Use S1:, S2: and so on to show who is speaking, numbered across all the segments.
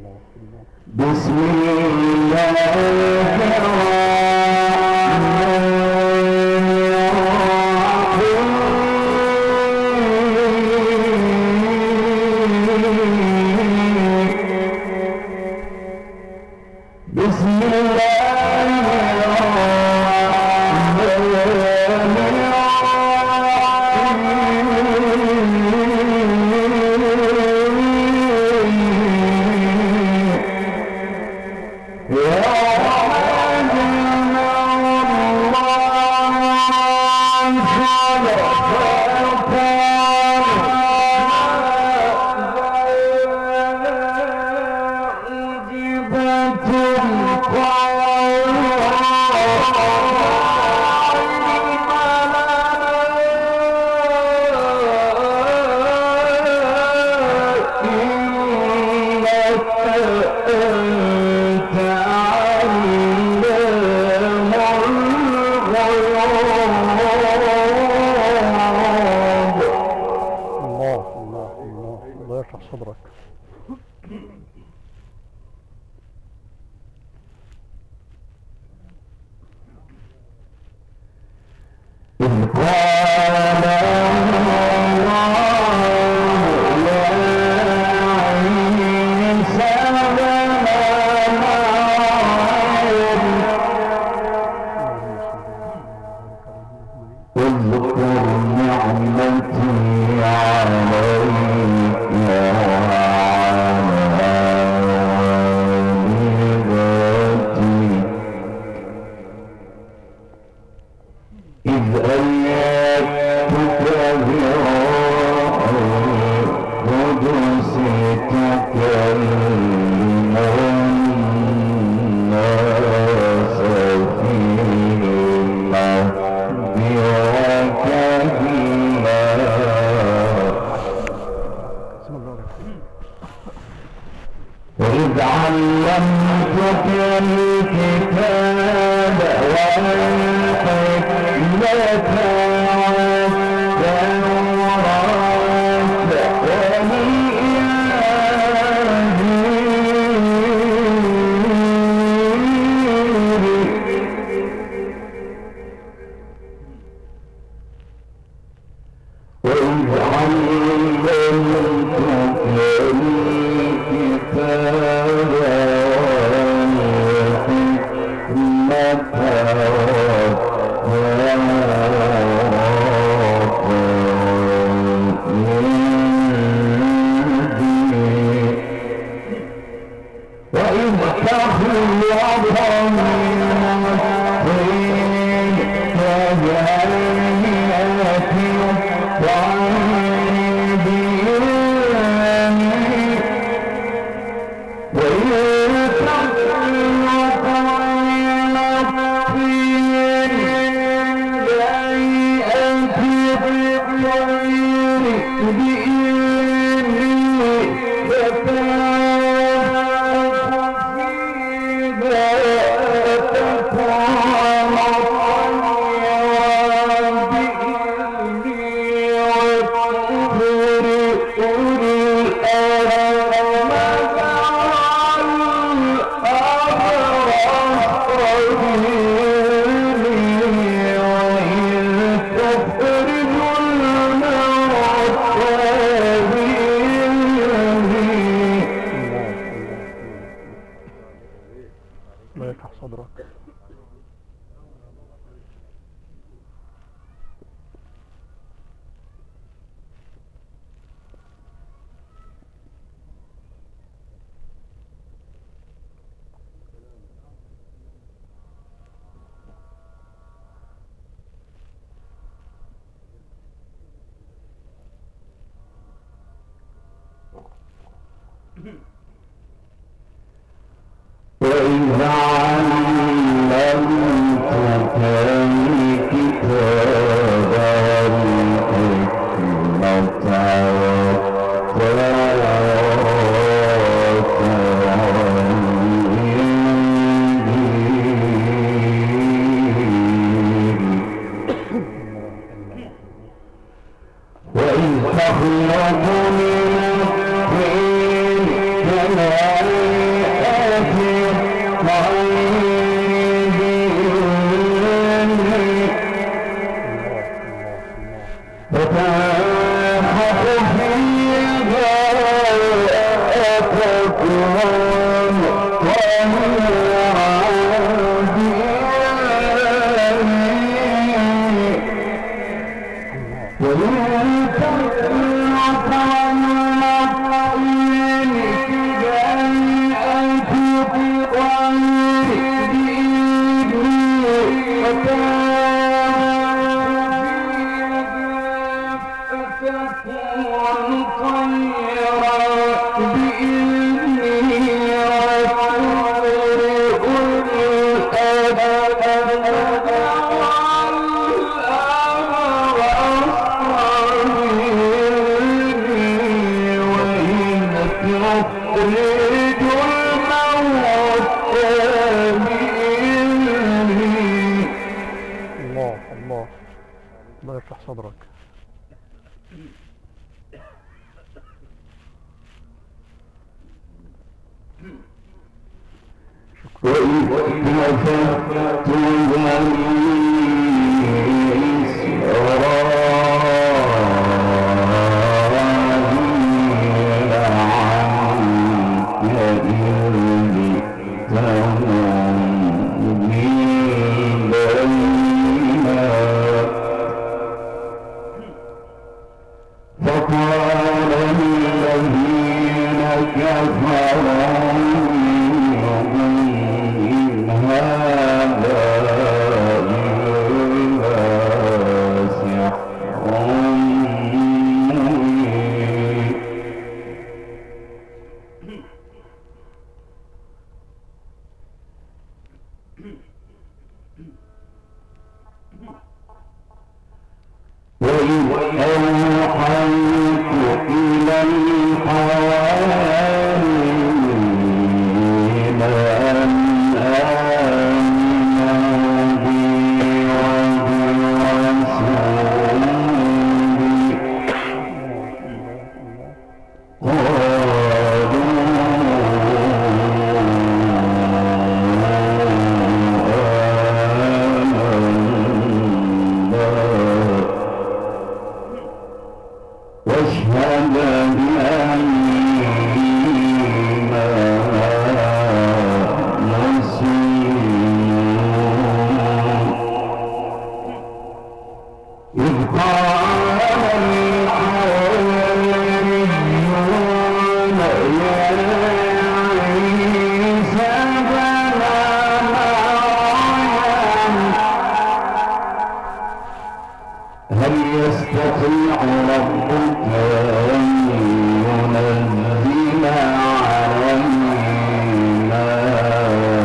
S1: بسم الله الرحيم بسم الله
S2: الله الله الله الله يشرح صدرك
S1: إذ قال الله يا عيسى ابن مريم اذكر نعمتي عليك وعلى والدتك إذ أيدتك بروح القدس تكلم الناس في المهد وكهلا
S2: بسم الله الرحمن
S1: وإذ علمتك الكتاب والحكمة والتوراة والإنجيل وإذ علمتك الكتاب والحكمة والإنجيل وإذ تخلق من الطين كجنة وعين بيمين وإذ تخلق من الطين كهيئة الطير بإذنه فتنفخ فيها فتكون طيرا بإذني وتبرئ الأرض بإذني وإذ تخرج الموتى بإذني
S2: الله يشرح صدرك
S1: وإذا علمتك الكتاب والحكمة والتوراة والإنجيل وإذ تخلق من الطين كما
S2: الله الله الله
S1: تريد الموت بإذنه
S2: الله الله الله يشرح صدرك
S1: وإذ نفخت بني إسرائيل عنك إذ جئتهم بالبينات فقال الذين كفروا إن هذا إلا سحر مبين وإذ أوحيت إلى الحواريين أن آمنوا بي وبرسولي واشهد بأننا مسلمون إذ قال الحواريون يا عيسى بن مريم هل يستطيع ربك أن ينزل علينا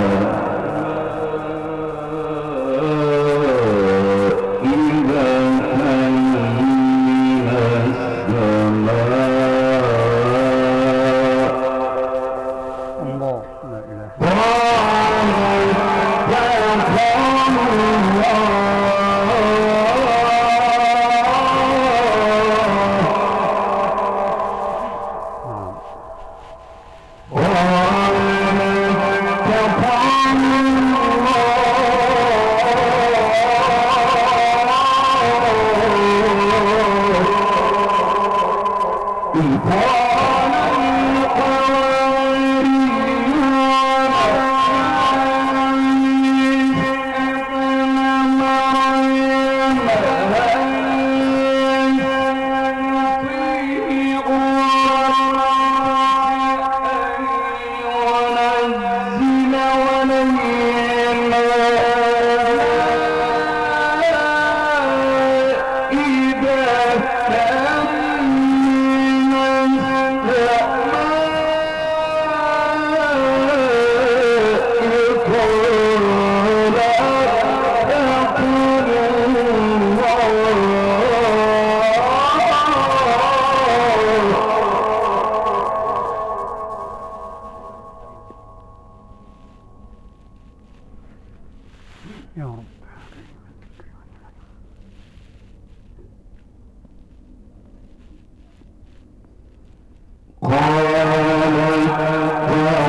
S1: إذا كان من السماء
S2: الله لا إله نعم يا رب
S1: قال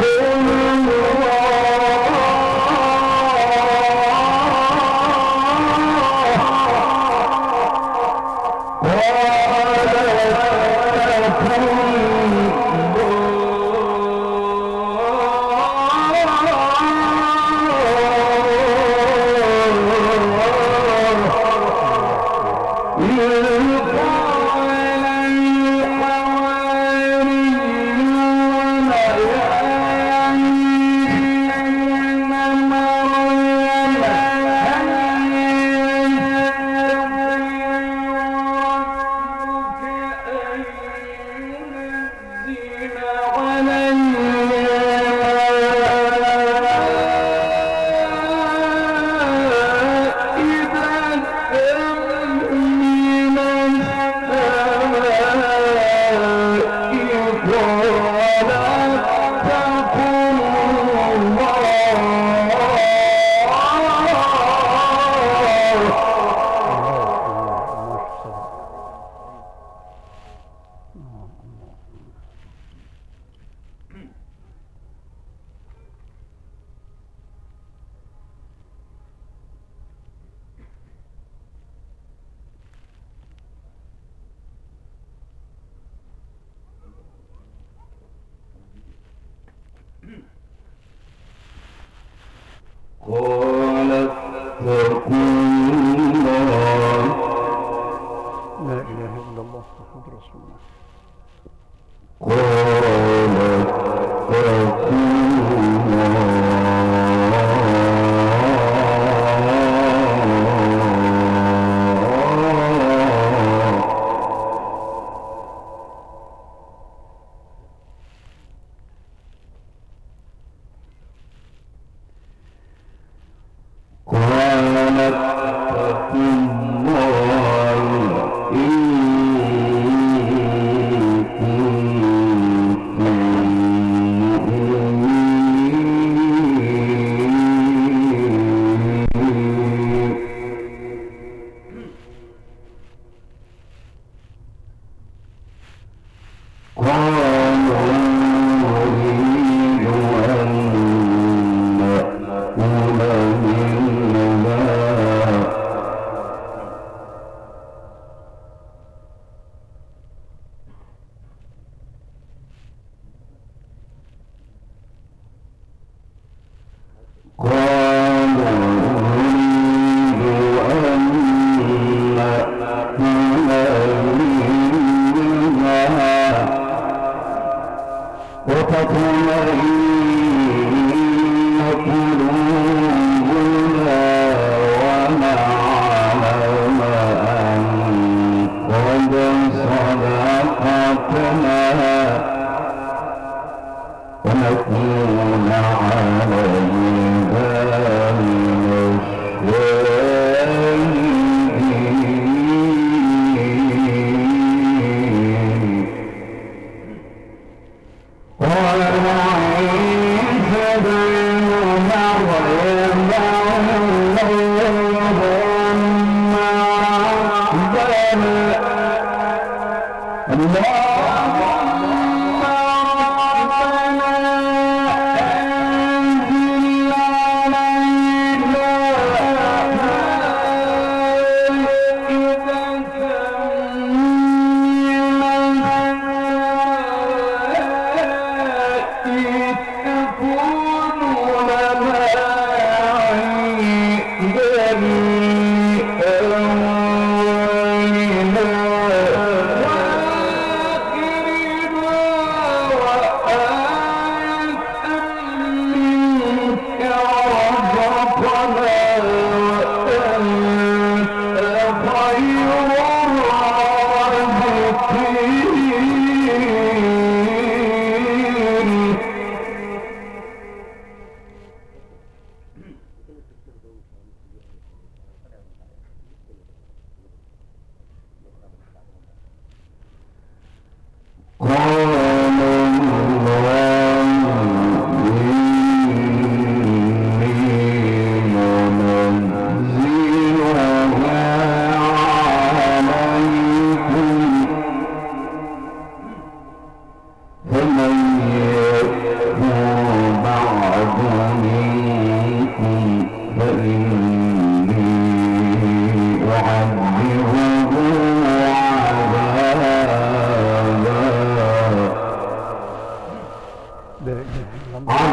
S1: قال اتقوا الله
S2: لا إله إلا الله محمد رسول الله
S1: قال اتقوا الله قال اتقوا الله إن كنتم مؤمنين قالوا نريد أن نأكل منها قالوا نريد أن نأكل منها وتطمئن قلوبنا ونعلم أن قد صدقتنا ونكون عليها من الشاهدين وعيسى بن مريم اللهم ربنا اللهم ربنا أنزل علينا خير الرازقين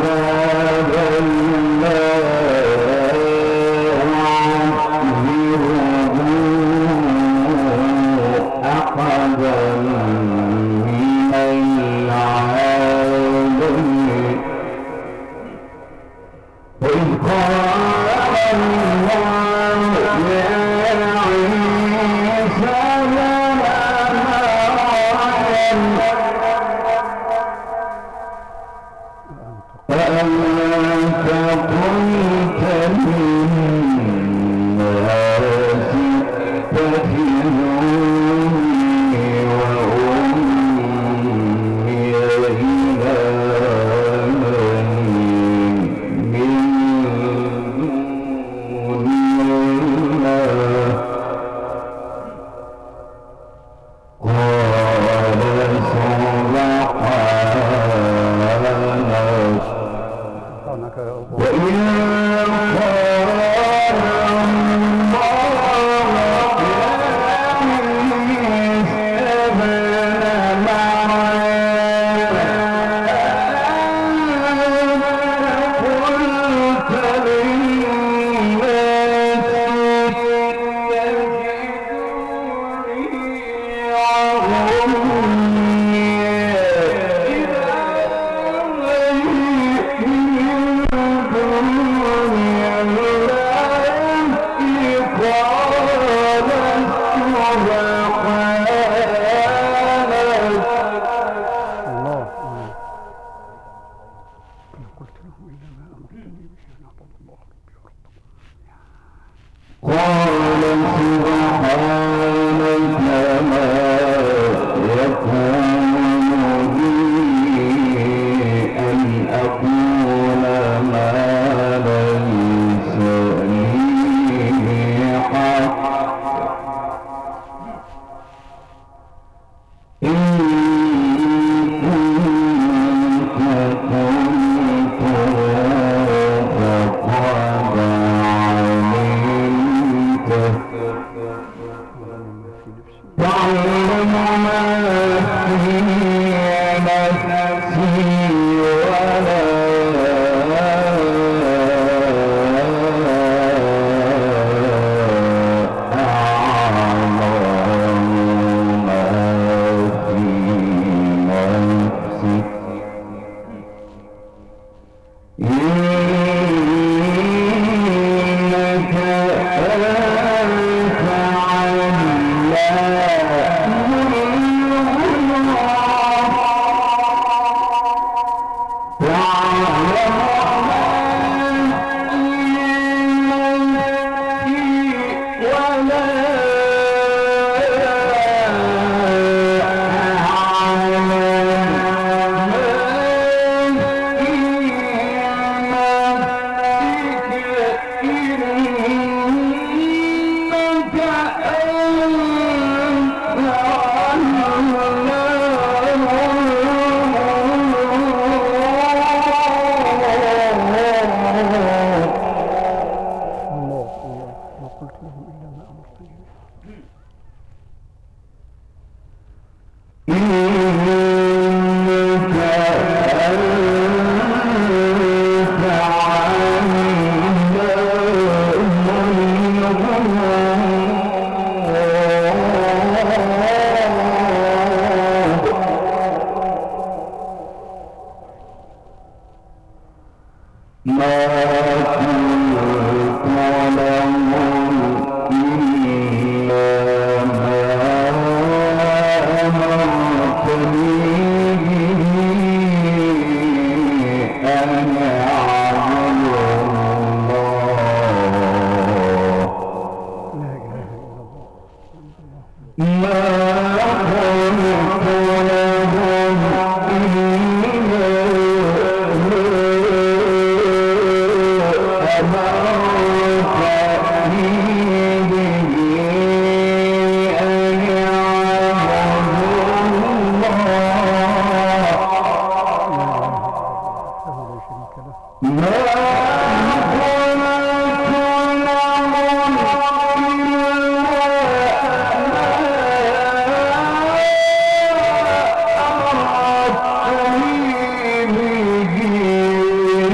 S1: Yeah.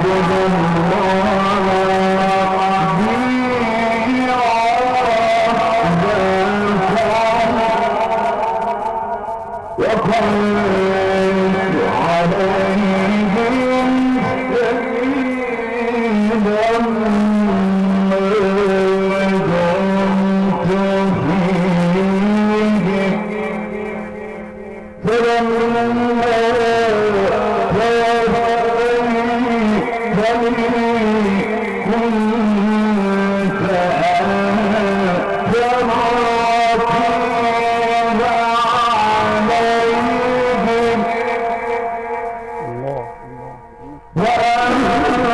S2: الله الله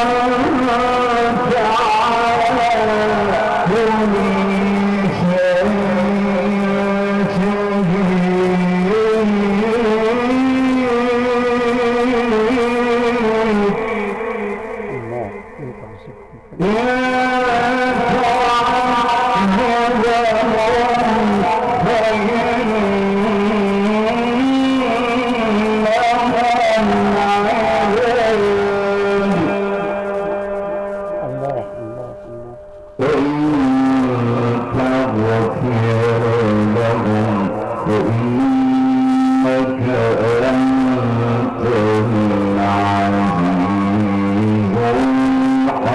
S2: الله انت مسكت الله الله الله
S1: فإنك أنت العزيز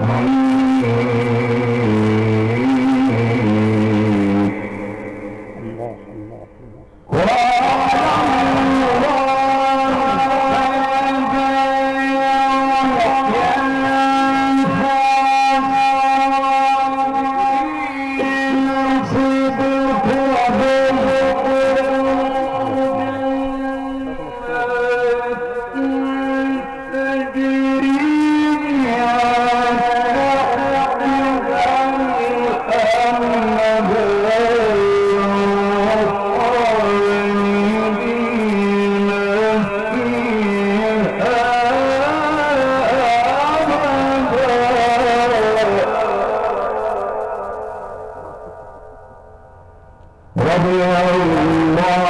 S1: الحكيم
S2: الله الله الله رضي الله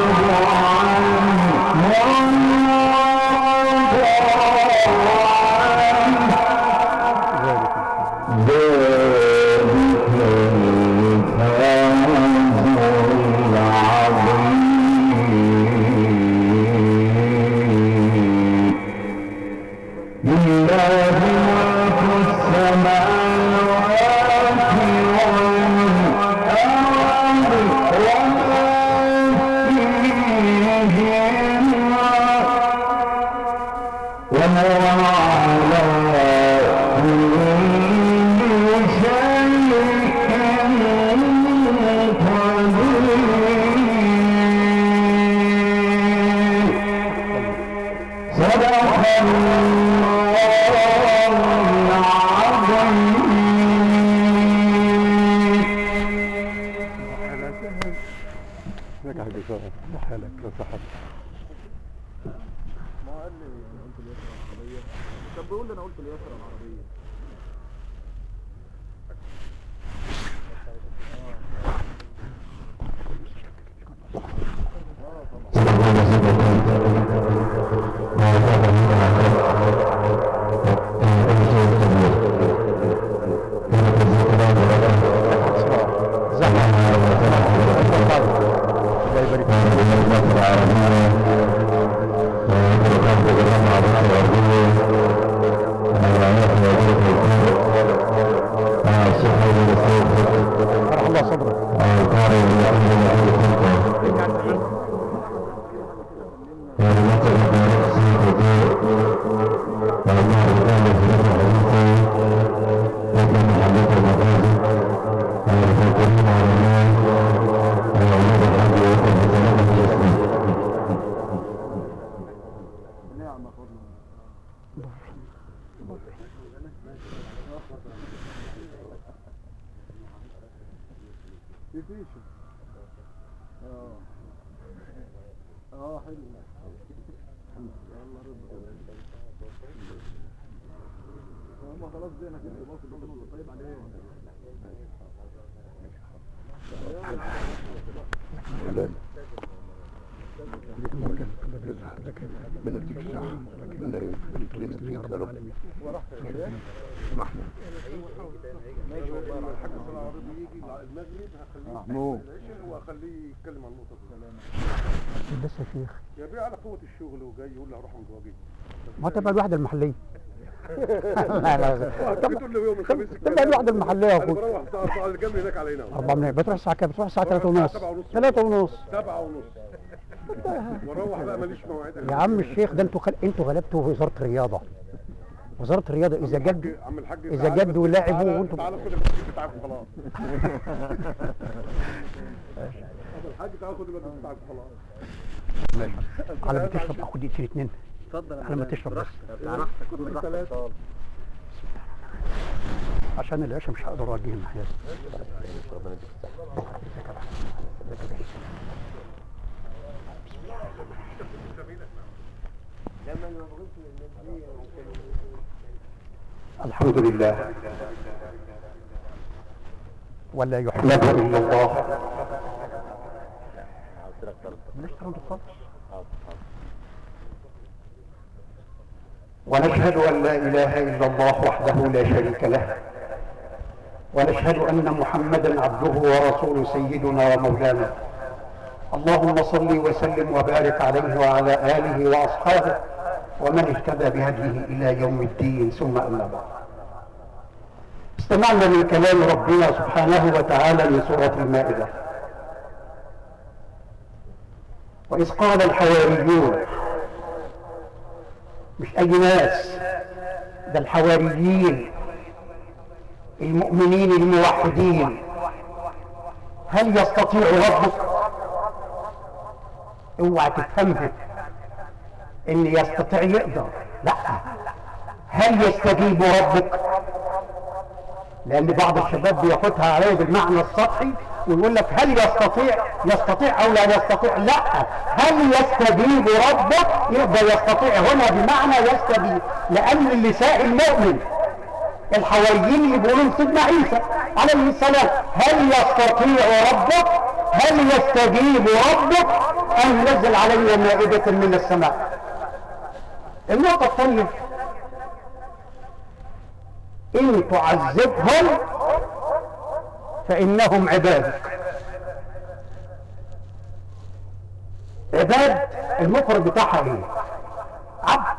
S2: عنه ذلك
S1: ذلك الفوز العظيم لله ملك السماوات والأرض وما فيهما وهو على كل شيء قدير صدق الله العظيم
S2: نجح بشرف حالك لو سحبت
S3: ما هو قال لي انا قلت اليسرى العربية طب بيقول لي انا قلت اليسرى العربية
S2: الله يبارك فيك فرح الله صدرك
S3: نعم فضلا في فيش اه اه حلو يلا رضا هم خلاص زينا كده باص الباص طيب عليه
S4: ربنا يديك الصحة ربنا يبارك لنا فيك يا رب محمود
S3: ماشي والله مع الحاج صلاح العربي يجي المغرب هخليه
S4: محمود
S3: واخليه يتكلم عن النقطه دي
S2: لسه يا شيخ
S3: يا بيه على قوه الشغل وجاي يقول لي هروح عند واجب
S2: ما تبقى الوحده المحليه لا لا
S3: طب بتقول لي يوم الخميس
S2: تبقى الوحده المحليه يا
S3: انا
S2: اخوي
S3: بروح الساعه 4 اللي جنبي هناك على هنا
S2: أربعة من بتروح الساعة كام؟ بتروح الساعة
S3: بروح
S2: 3 ونص
S3: الساعة 7:30.
S2: 3 ونص
S3: 7 ونص واروح بقى ماليش مواعيد
S2: يا عم الشيخ ده انتوا خل... انتوا غلبتوا وزارة الرياضة وزارة الرياضة إذا جد
S3: عم الحاج
S2: إذا
S3: تعالى
S2: جدوا
S3: بس
S2: ولعبوا
S3: تعالى-
S2: وانتم-
S3: تعالى خد المسجد بتاعك وخلاص عم الحاج تعالى خد المسجد بتاعك وخلاص
S2: على ما تشرب اخد دقيقتين اتنين
S5: اتفضل
S2: على ما تشرب بس
S5: براحتك خد براحتك
S2: عشان العشاء مش هقدر اوديه المحيط الحمد لله ولا يحمد الا الله ليش ترى خالص ونشهد أن لا إله إلا الله وحده لا شريك له ونشهد أن محمدا عبده ورسوله سيدنا ومولانا اللهم صل وسلم وبارك عليه وعلى آله وأصحابه ومن اهتدى بهديه إلى يوم الدين ثم أما بعد استمعنا من كلام ربنا سبحانه وتعالى من سورة المائدة وإذ قال الحواريون مش أي ناس ده الحواريين المؤمنين الموحدين هل يستطيع ربك اوعى تفهمها ان يستطيع يقدر لا هل يستجيب ربك لان بعض الشباب بياخدها عليه بالمعنى السطحي ويقول لك هل يستطيع يستطيع او لا يستطيع لا هل يستجيب ربك يبقى يستطيع هنا بمعنى يستجيب لان اللي سائل المؤمن الحواريين اللي بيقولوا سيدنا عيسى عليه السلام هل يستطيع ربك هل يستجيب ربك ان ينزل علينا مائدة من السماء النقطة الثانية إن تعذبهم فإنهم عبادك عباد المفرد بتاعها ايه عبد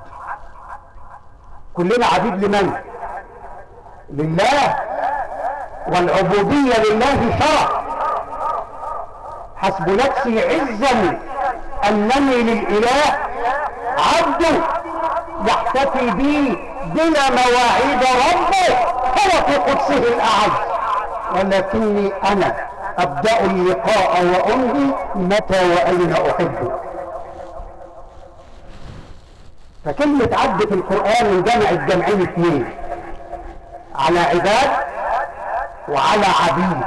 S2: كلنا عبيد لمن لله والعبودية لله شرع حسب نفسي عزا أنني للإله عبد يحتفي بي بلا مواعيد ربه هو في قدسه الأعز ولكني أنا أبدأ اللقاء وأنهي متى وأين أحب فكلمة عبد في القرآن من جمع الجمعين اثنين على عباد وعلى عبيد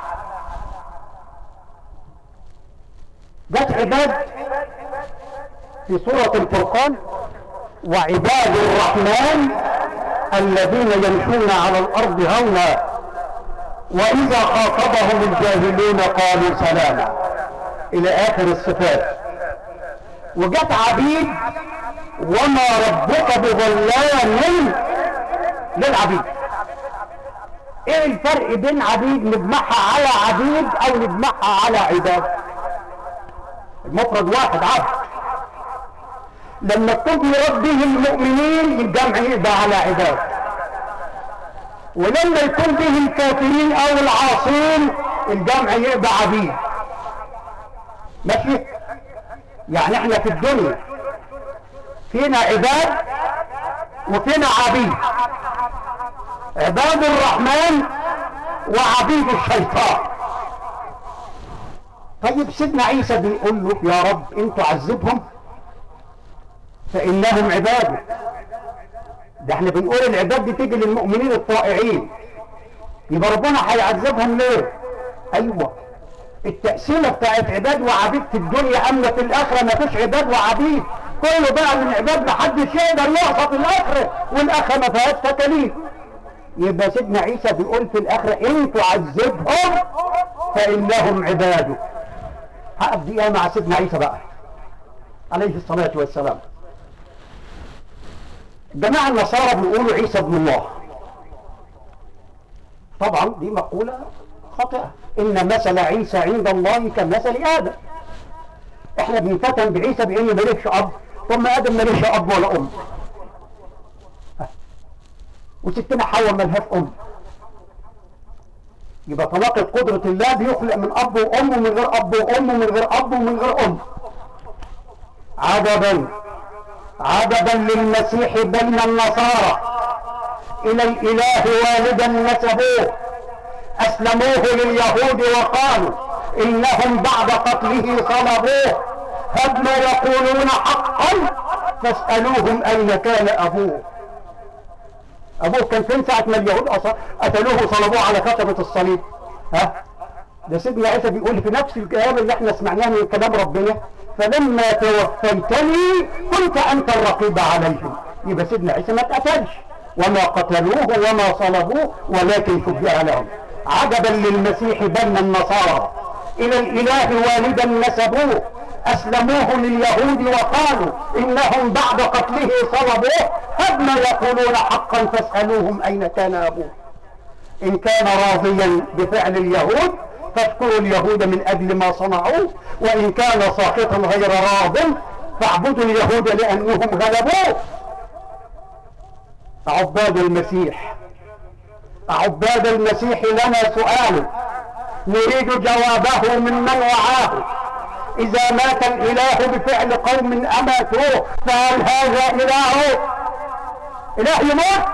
S2: جت عباد في سورة الفرقان وعباد الرحمن الذين يمشون على الأرض هونا وإذا خاطبهم الجاهلون قالوا سلاما إلى آخر الصفات وجت عبيد وما ربك بظلام للعبيد ايه الفرق بين عبيد نجمعها على عبيد او نجمعها على عباد المفرد واحد عبد لما تكون يرد به المؤمنين الجمع يبقى على عباد ولما يكون به الكافرين او العاصين الجمع يبقى عبيد ماشي يعني احنا في الدنيا فينا عباد وفينا عبيد عباد الرحمن وعبيد الشيطان طيب سيدنا عيسى بيقول له يا رب انتوا عذبهم فانهم عبادك ده احنا بنقول العباد دي تيجي للمؤمنين الطائعين يبقى ربنا هيعذبهم ليه ايوه التقسيمه بتاعت عباد وعبيد في الدنيا اما في الاخره ما فيش عباد وعبيد كله بقى من عباد ما حدش يقدر يقصد الاخره والاخره ما فيهاش تكاليف يبقى سيدنا عيسى بيقول في الاخره ان تعذبهم فانهم عبادك هقف دقيقه مع سيدنا عيسى بقى عليه الصلاة والسلام جماعة النصارى بيقولوا عيسى ابن الله طبعا دي مقولة خاطئة إن مثل عيسى عند الله كمثل آدم احنا بنفتن بعيسى بإنه مليش أب ثم آدم مليش أب ولا أم وستنا حواء ملهاش أم يبقى تناقض قدرة الله بيخلق من أب وأم ومن غير أب وأم ومن غير أب ومن غير أم عجبا عجبا للمسيح بين النصارى إلى الإله والدا نسبوه أسلموه لليهود وقالوا إنهم بعد قتله صلبوه هل ما يقولون حقا فاسألوهم أين كان أبوه أبوه كان فين ساعة ما اليهود أص- قتلوه وصلبوه على كتبة الصليب ها ده سيدنا عيسى بيقول في نفس الكلام اللي احنا سمعناه من كلام ربنا فلما توفيتني كنت انت الرقيب عليهم يبقى سيدنا عيسى ما اتقتلش وما قتلوه وما صلبوه ولكن شبه لهم عجبا للمسيح بين النصارى الى الاله والدا نسبوه اسلموه لليهود وقالوا انهم بعد قتله صلبوه هل ما يقولون حقا فاسالوهم اين كان ابوه إن كان راضيا بفعل اليهود فاذكروا اليهود من أجل ما صنعوه وإن كان ساخطا غير راض فاعبدوا اليهود لأنهم غلبوه عباد المسيح عباد المسيح لنا سؤال نريد جوابه ممن وعاه إذا مات الإله بفعل قوم أماتوه فهل هذا إله إله يموت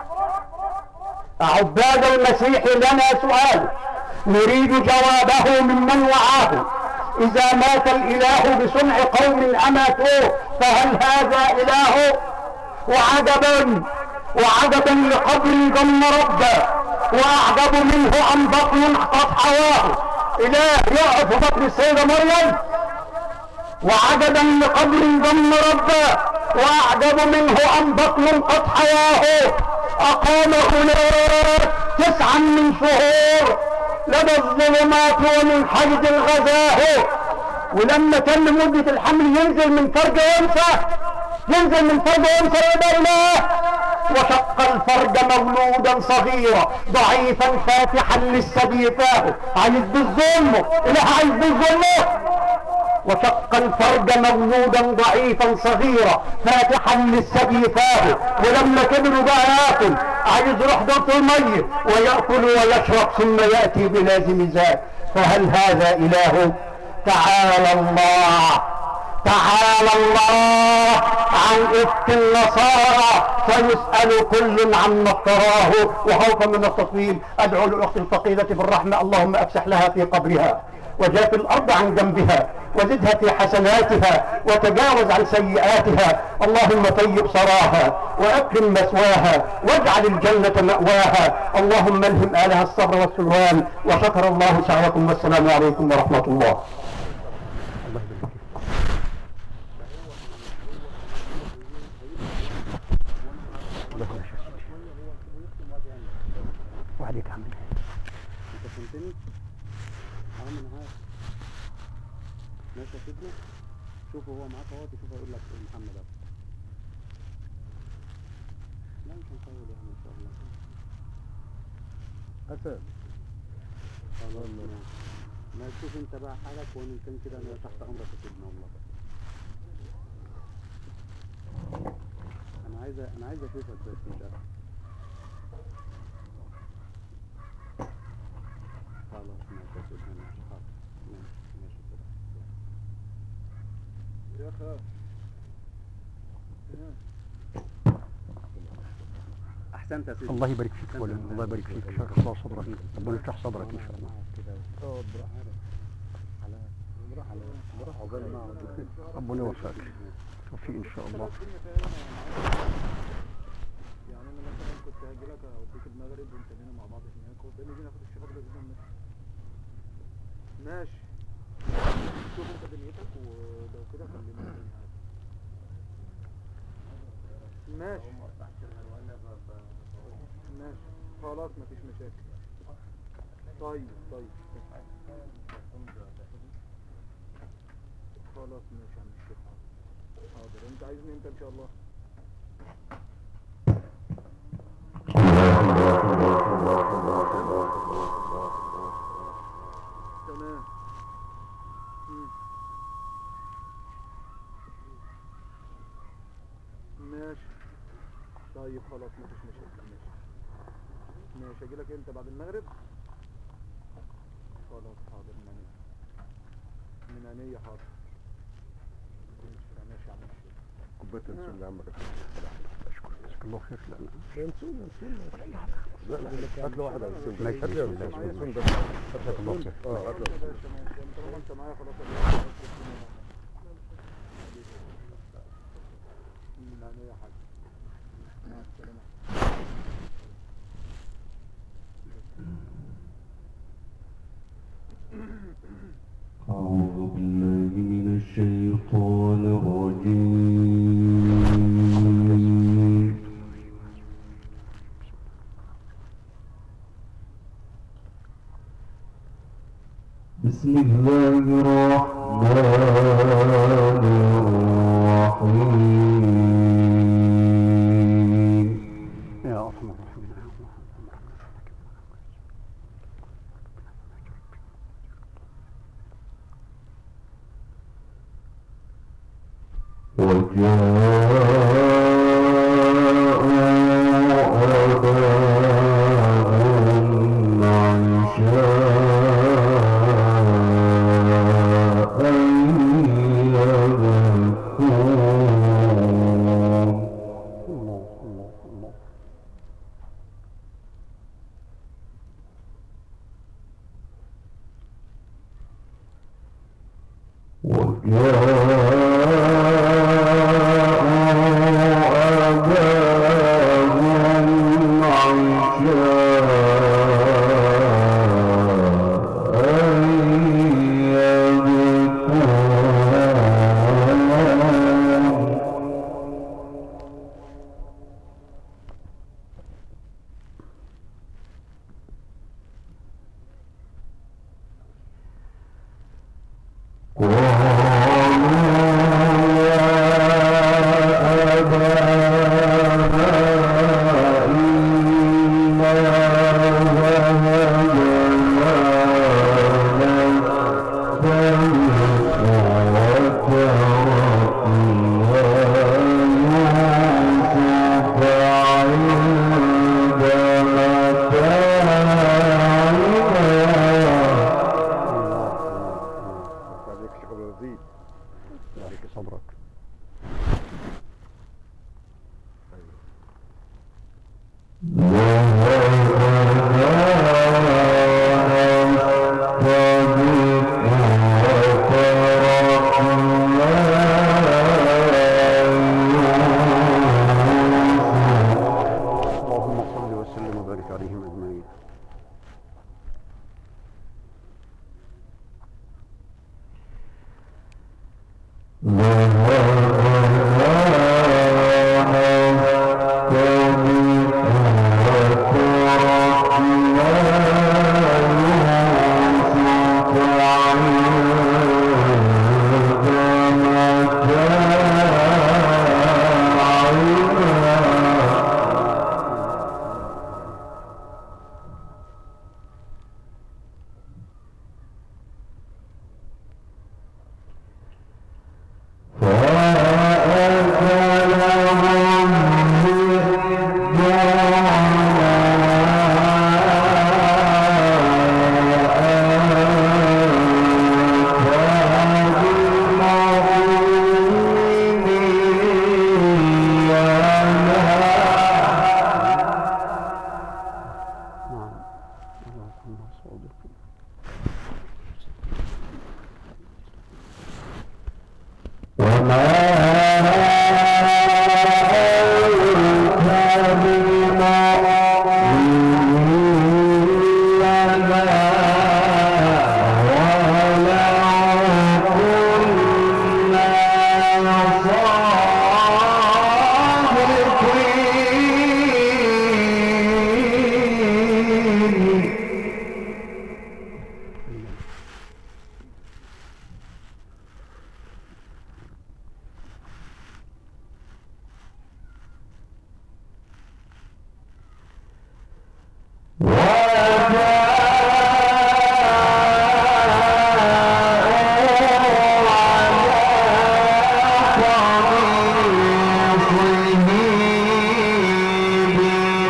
S2: عباد المسيح لنا سؤال نريد جوابه ممن وعاه إذا مات الإله بصنع قوم أماتوه فهل هذا إله وعجبا وعجبا لقبر ضم ربه وأعجب منه أن بطن قد حواه إله يقف بطن السيدة مريم وعجبا لقبر ضم ربه واعجب منه ان بطن قد حياه اقام هناك تسعا من شهور لدى الظلمات ومن حيز الغزاه ولما كان لمدة الحمل ينزل من فرج انثى ينزل من فرج انثى يا الله وشق الفرج مولودا صغيرا ضعيفا فاتحا للثدي فاه عايز بالظلم اله عايز بالظلم وشق الفرج مولودا ضعيفا صغيرا فاتحا للثدي فاه ولما كبروا بقى ياكل عايز يروح دورة المية ويأكل ويشرب ثم يأتي بلازم ذات فهل هذا إله تعالى الله تعالى الله عن افك النصارى فيسأل كل عما افتراه وخوفا من التطويل ادعو للاخت الفقيدة بالرحمة اللهم افسح لها في قبرها وجاف الارض عن جنبها وزدها في حسناتها وتجاوز عن سيئاتها اللهم طيب سراها واكرم مثواها واجعل الجنة مأواها اللهم الهم آلها الصبر والسلوان وشكر الله سعيكم والسلام عليكم ورحمة الله وعليك عم
S3: انت فهمتني؟ اه ما انا عارف ماشي يا سيدنا شوفوا هو معاك اهوت شوف هيقول لك ايه محمد اهو لا مش هنطول يعني ان شاء الله
S5: اسد
S3: خلاص ماشي ما تشوف انت بقى حالك وان كان كده انا تحت امرك يا سيدنا والله انا عايز انا عايز اشوفك بس انت خلاص ماشي يا سيدنا ماشي حاضر ماشي ماشي كده
S5: يا اخي
S3: احسنت يا سيدنا
S2: الله يبارك فيك ولا الله يبارك فيك شرح الله صدرك ربنا يشرح صدرك ان شاء الله
S5: اقعد براحتك براحة عقبال ما اقعد
S2: ربنا يوفقك توفيق ان شاء الله
S5: يعني انا مثلا كنت هاجي لك اوديك المغرب وانت جينا مع بعض هناك وبين نيجي ناخد الشباب ده جدا ماشي شوف انت دنيتك ولو كده خلينا الدنيا عادي ماشي ماشي خلاص مفيش مشاكل طيب طيب خلاص ماشي يا عم الشيخ انت عايزني امتى ان شاء الله تمام مم. ماشي طيب خلاص مفيش مشاكل ماشي ماشي اجيلك امتى بعد المغرب خلاص حاضر من عينيا من عينيا حاضر ماشي ماشي يا عم الشيخ.
S4: كوبايه انسولين اللي عمك اشكر جزاك الله خير لا لا
S3: انسولين انسولين
S4: لا لا هات له واحد على السن
S2: ماشي.
S4: هات لي الانسولين ده
S2: جزاك الله خير
S4: اه هات
S5: خلاص
S4: له
S5: يا باشا ماشي انت طالما انت معايا خلاص يا باشا من عينيا يا حاج مع السلامة
S1: أعوذ بالله من الشيطان الرجيم بسم الله الرحمن الرحيم
S2: يا ارحم الراحمين يا الله الله الله الله
S1: قالوا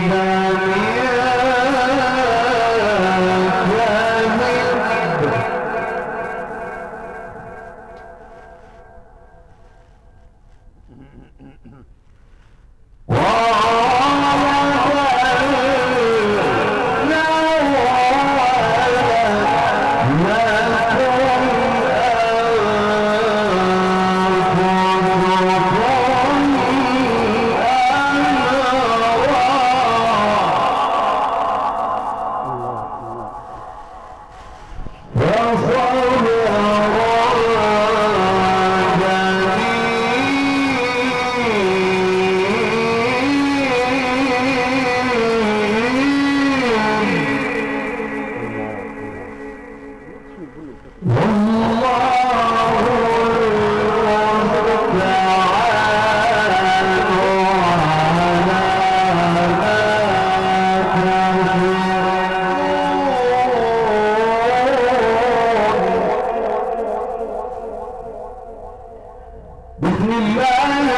S1: بسم الله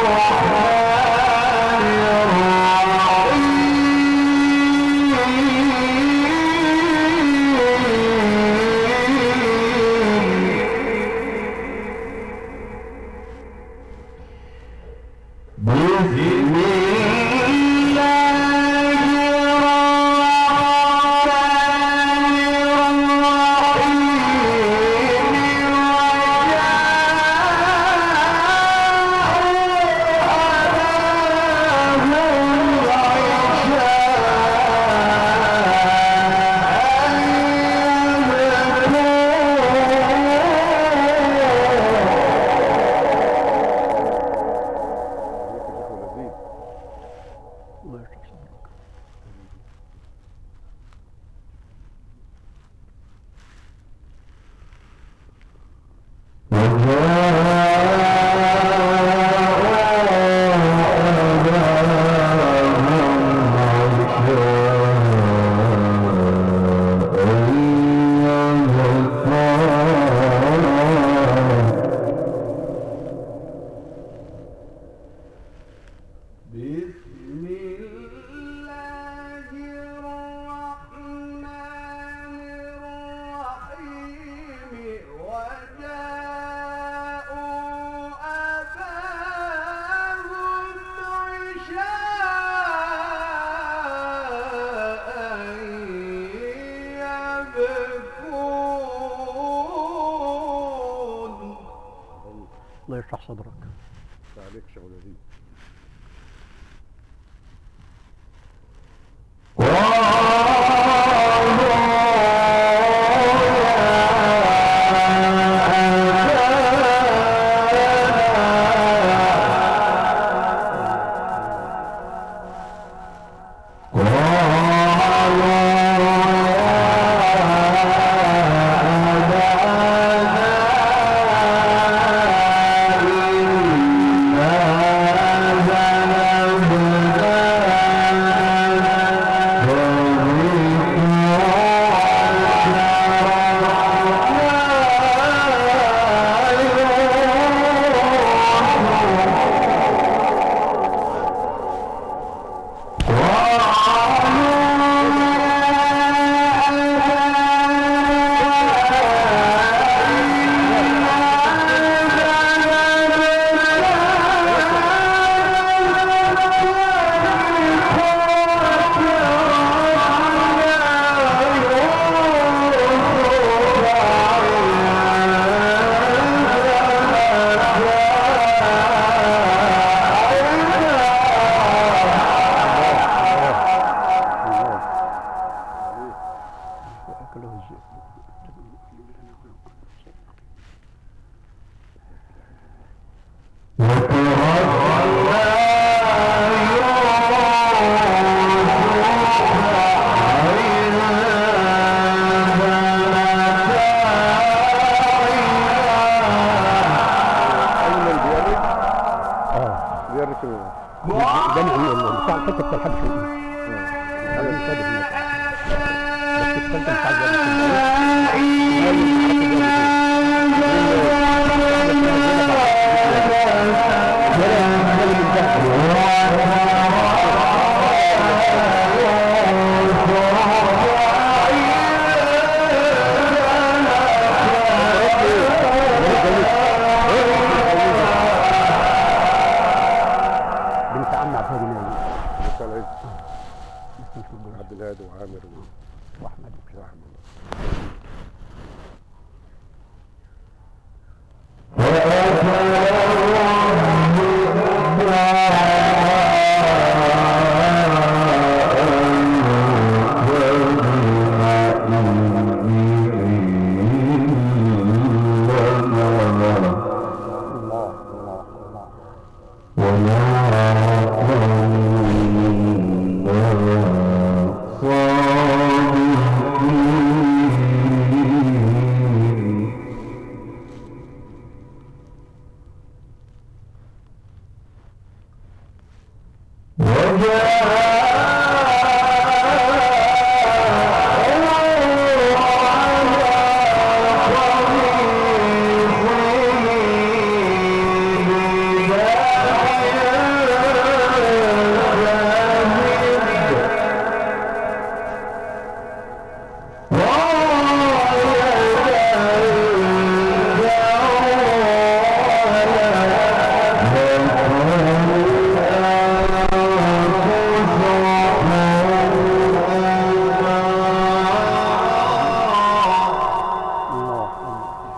S1: الرحمن الرحيم بسم الله
S4: الله يشرح صدرك
S1: بسم الله الرحمن الرحيم وجاءوا أباهم عشاء يبكون
S4: الله يشرح صدرك
S3: عليك شغل دي
S4: أكله الذئب
S3: أين البياري؟
S4: اه
S3: بياري شنو؟
S4: جمع ال- بتاع الحته بتاع الحبش هذا الثالث هناك بس الثالثه مش عايز
S1: Yeah.
S4: مش موجود
S6: عبد الهادي وعامر و-
S4: واحمد وكده
S6: واحمد
S4: الله الله الله الله الله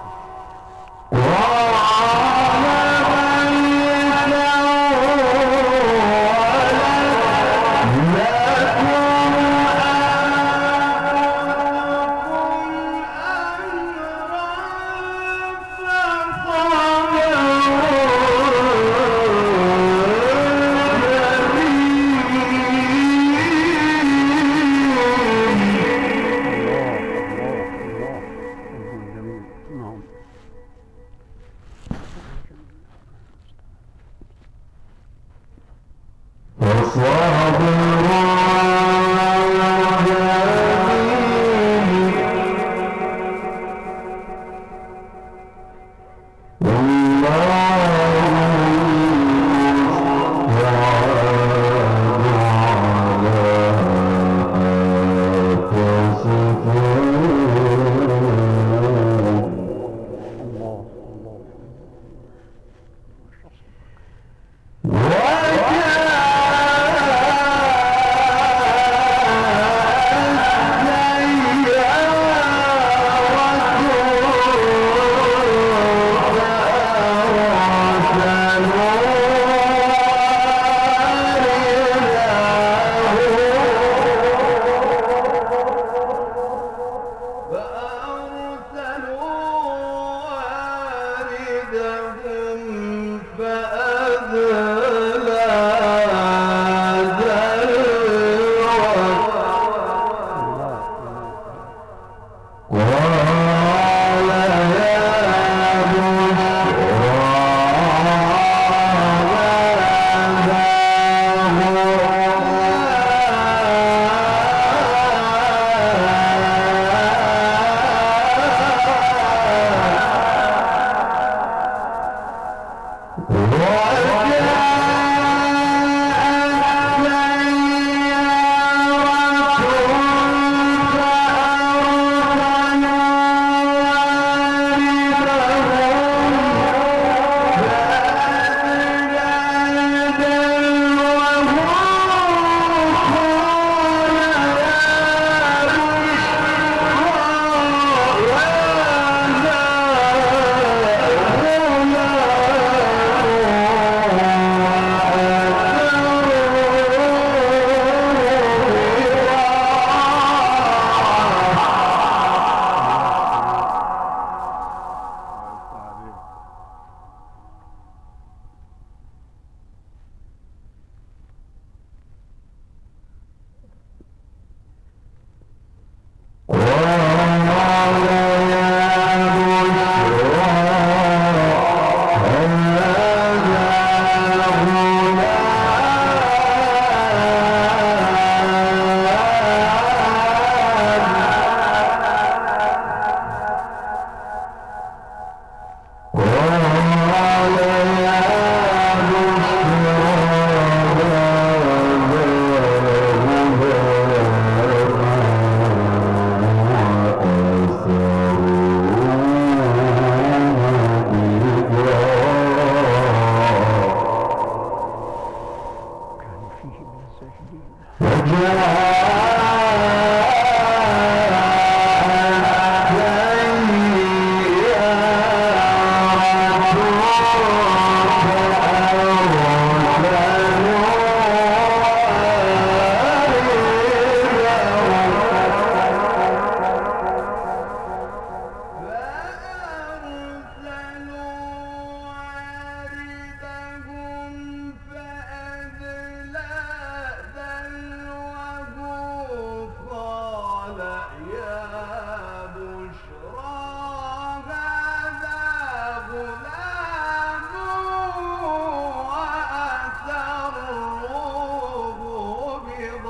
S4: الله الله الله الله جميل نعم الله الله
S1: فأرسلوا واردهم فأدلى
S4: كان فيه من الساجدين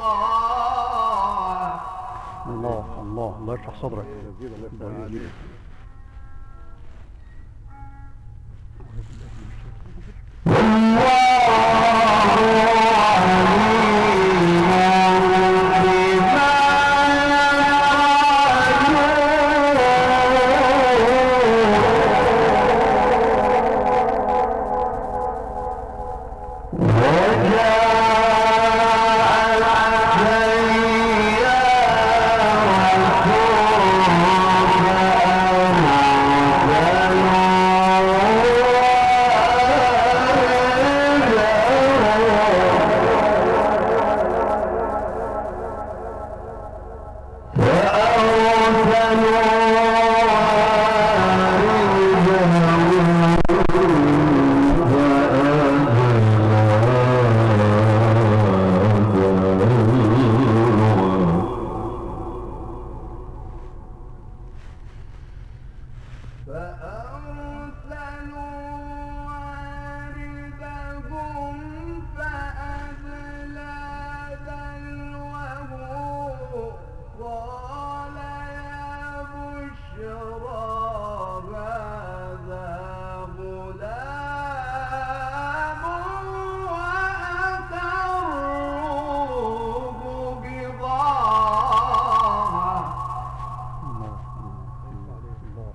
S4: الله الله الله يشرح صدرك
S6: يزيد الله يفتح
S4: الله
S6: عليك
S4: يزيدك.
S1: فأرسلوا واردهم فأدلى دلوه قال يا بشرى هذا غلام وأسروه بضاعة
S4: الله الله الله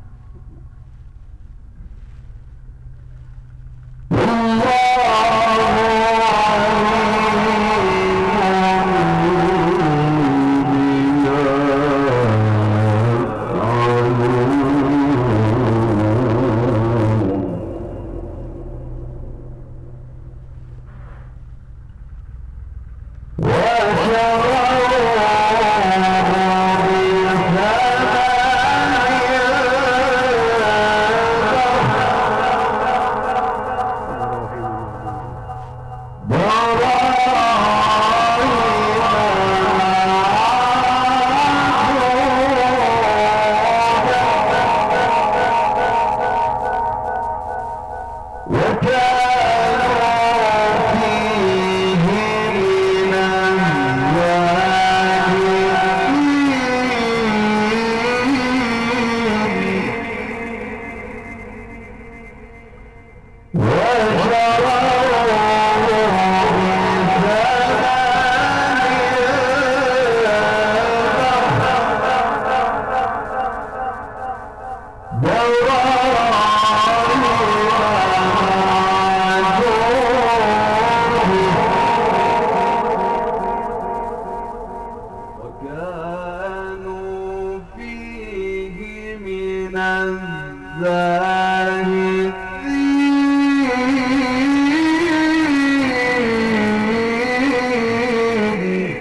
S1: وكانوا فيه من الزاهدين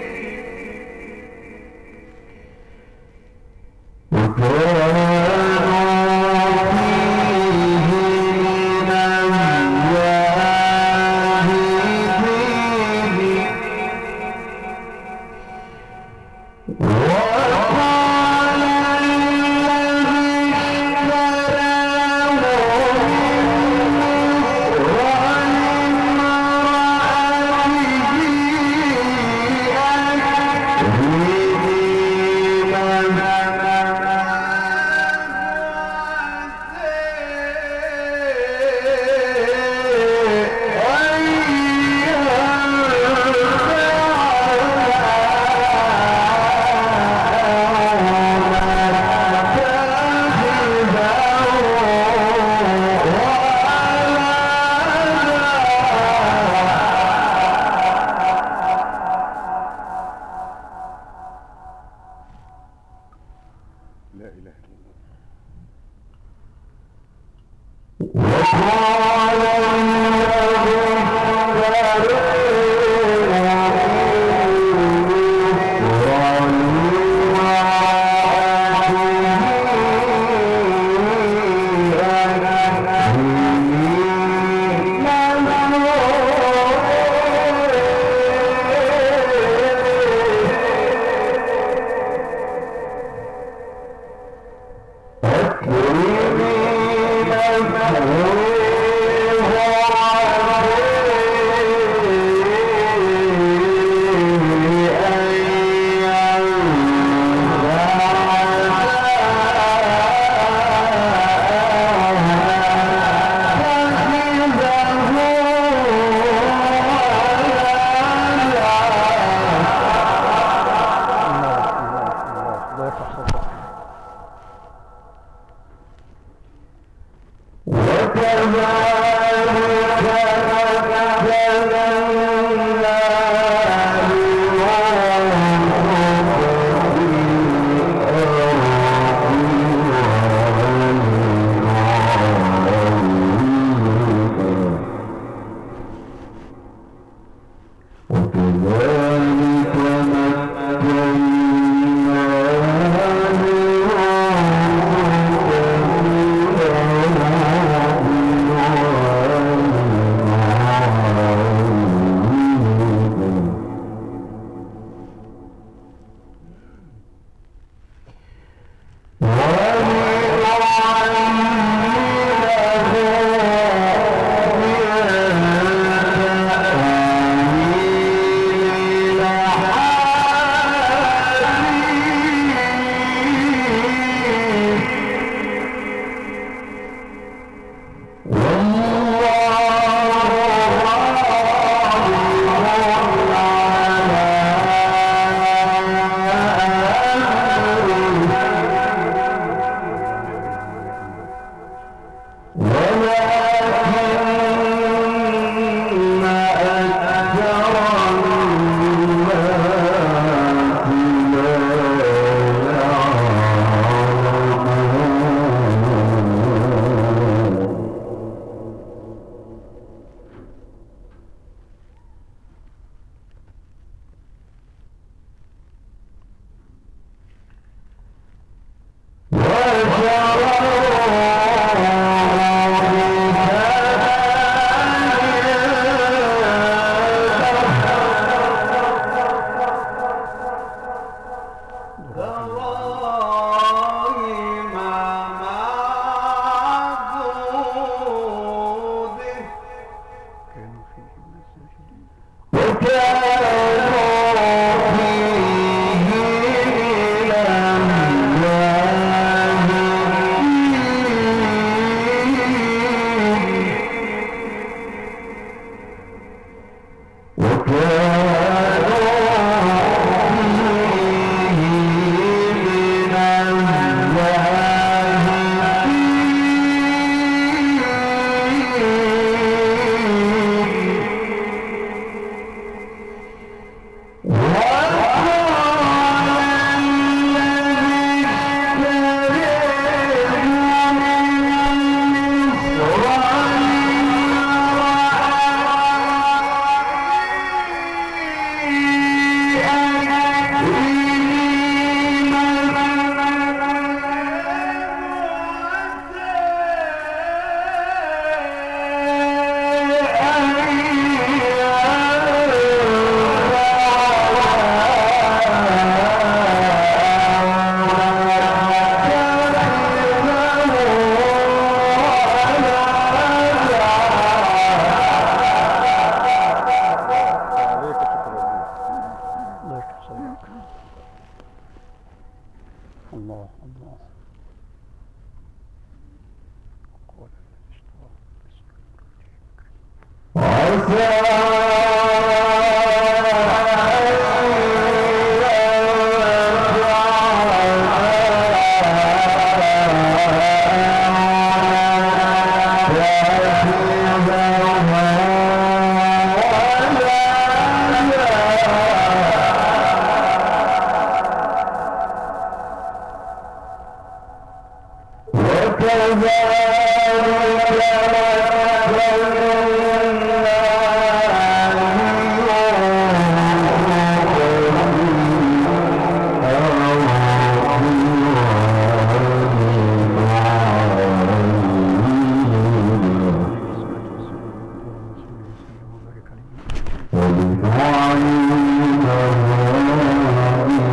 S6: لا اله الا الله
S4: الله الله قول الذي اشتراه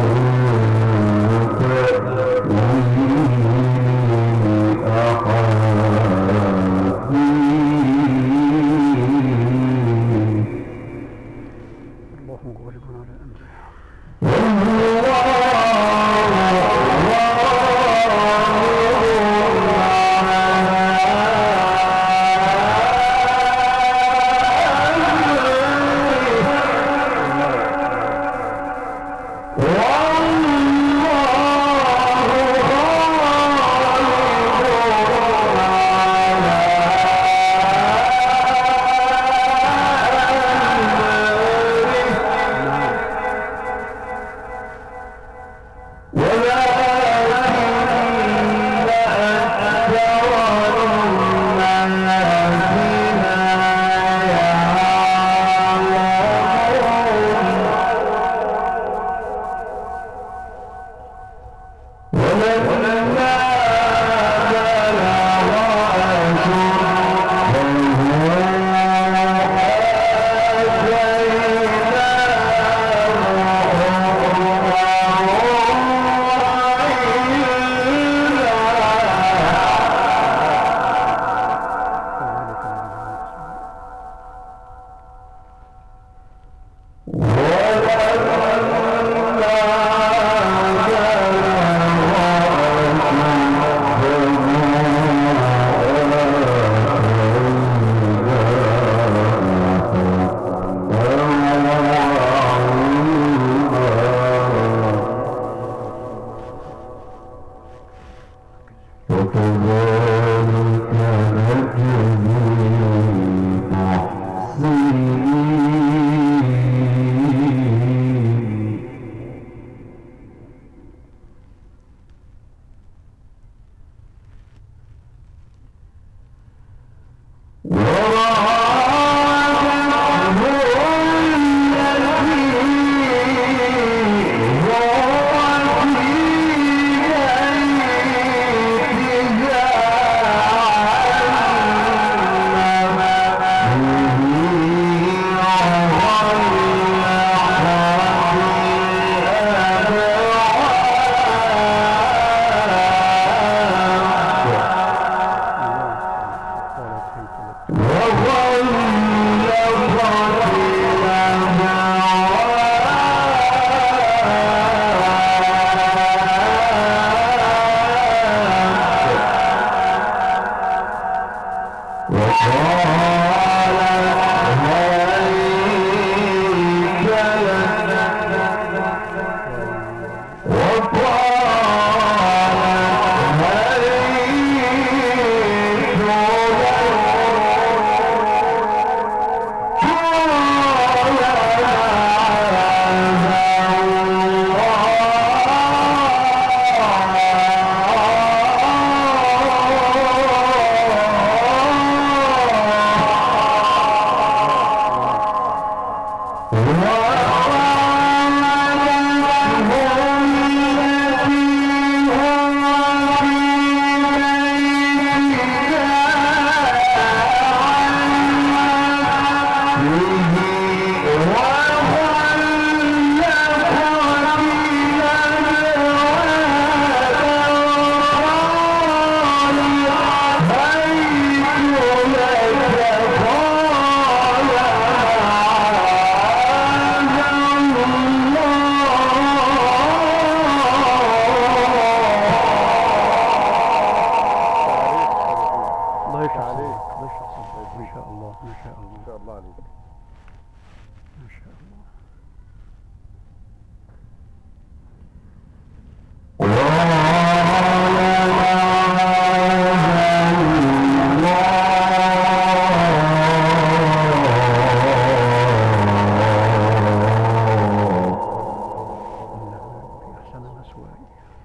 S7: وَلِدُعَاءِ
S4: شوي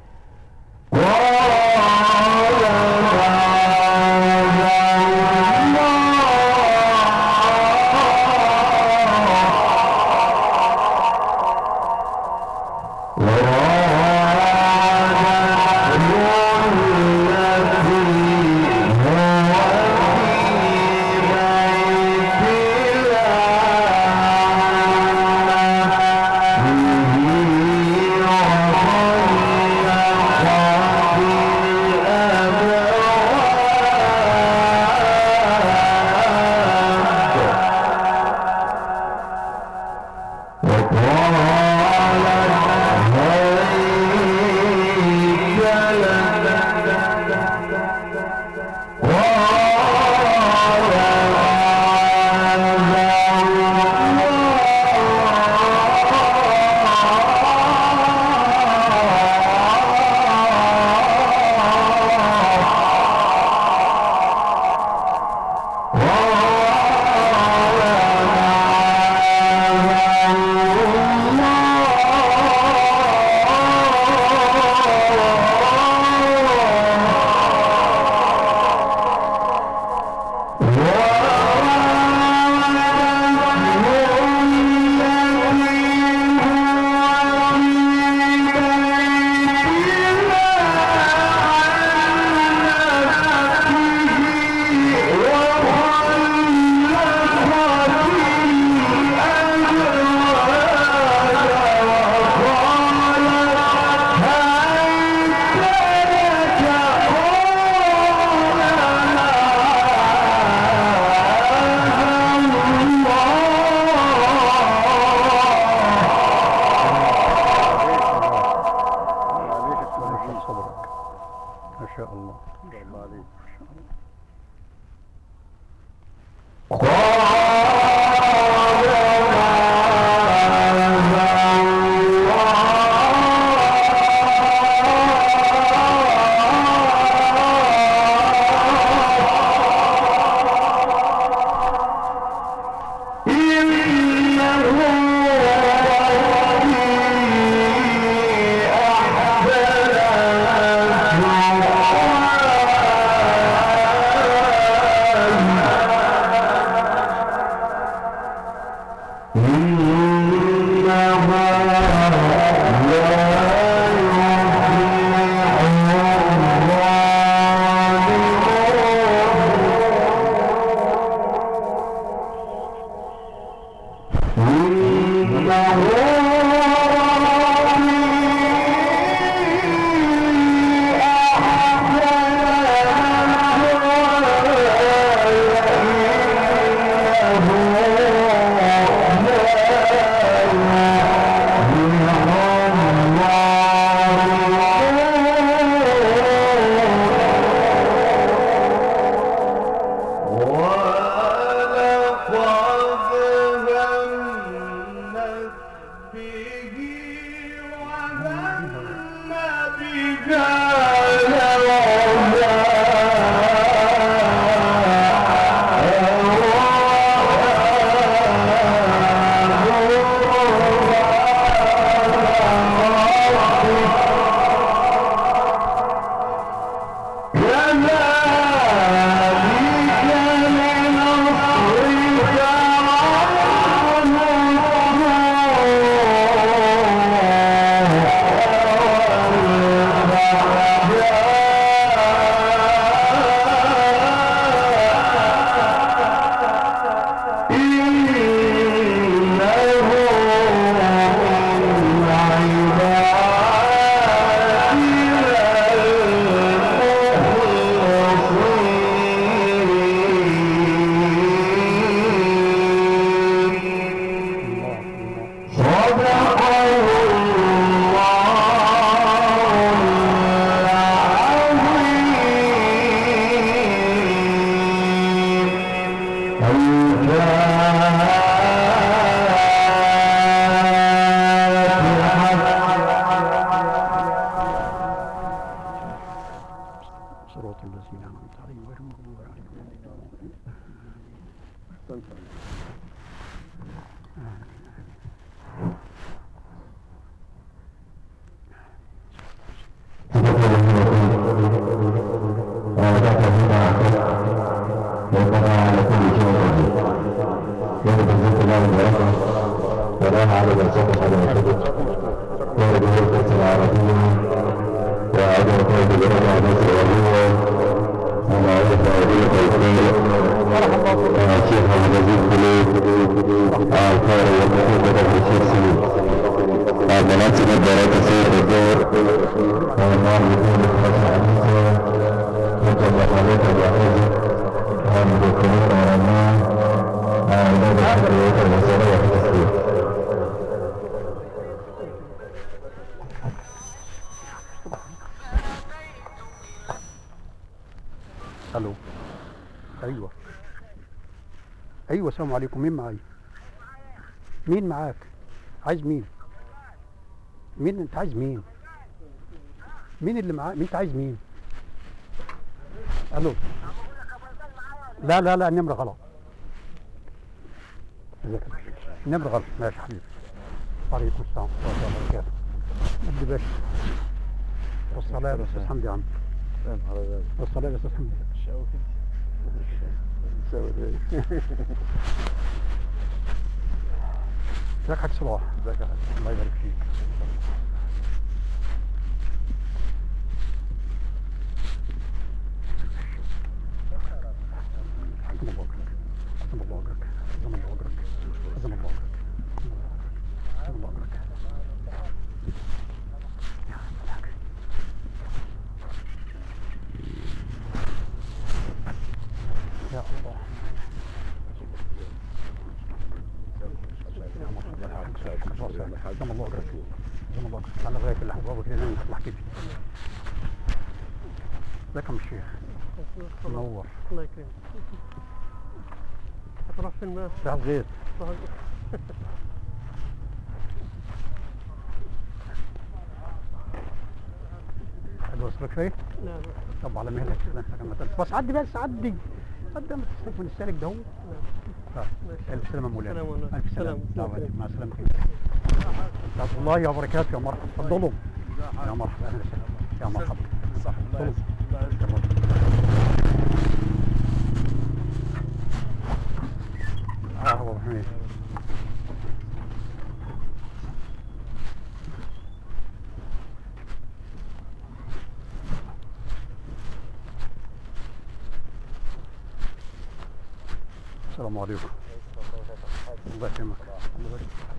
S4: يرحم صبرك ما شاء الله
S6: الله عليك
S4: الله الله صراط الذين أنعمت عليهم غير المغضوب عليهم
S6: استنى
S7: مناسب الدورات سيد الدور والنار بكل خشع وجب حالات الوحيد هم بكل ورمان أعداد الحريات المسارية في التسليم
S4: الو ايوه ايوه السلام عليكم مين معايا مين معاك عايز مين مين انت عايز مين مين اللي معاك مين انت عايز مين الو لا لا لا النمره غلط ازيك يا باشا؟ النمره غلط ماشي يا حبيبي وعليكم السلام ورحمه الله وبركاته ابن باشا والصلاه على استاذ حمدي يا عم والصلاه على استاذ حمدي ازيك يا حاج صلاح ازيك يا حاج الله يبارك فيك حسن الله اجرك حسن الله اجرك حسن الله اجرك حسن الله اجرك حسن الله اجرك يا رب الحاج. يا الله يا مرحبا حسن الله اجرك حسن الله اجرك على غايه الاحباب كده نعمل نطلع كده ازيك يا عم الشيخ منور
S8: الله يكرمك هتروح فين بقى؟
S4: ده الغير حد وصلك شويه
S8: لا لا
S4: طب على مهلك كده انت كمان تلف. بس عدي بس عدي عدي ما تستلف من السالك ده هو آه.
S8: ماشي.
S4: الف سلامه يا مولانا
S8: سلام عليكم.
S4: الف سلامه
S8: سلام.
S4: دعوة. مع السلامه ورحمه الله وبركاته يا مرحبا اتفضلوا يا مرحبا اهلا وسهلا يا مرحبا اتفضلوا. اه هو أبو حميد السلام عليكم الله يكرمك الله يبارك فيك.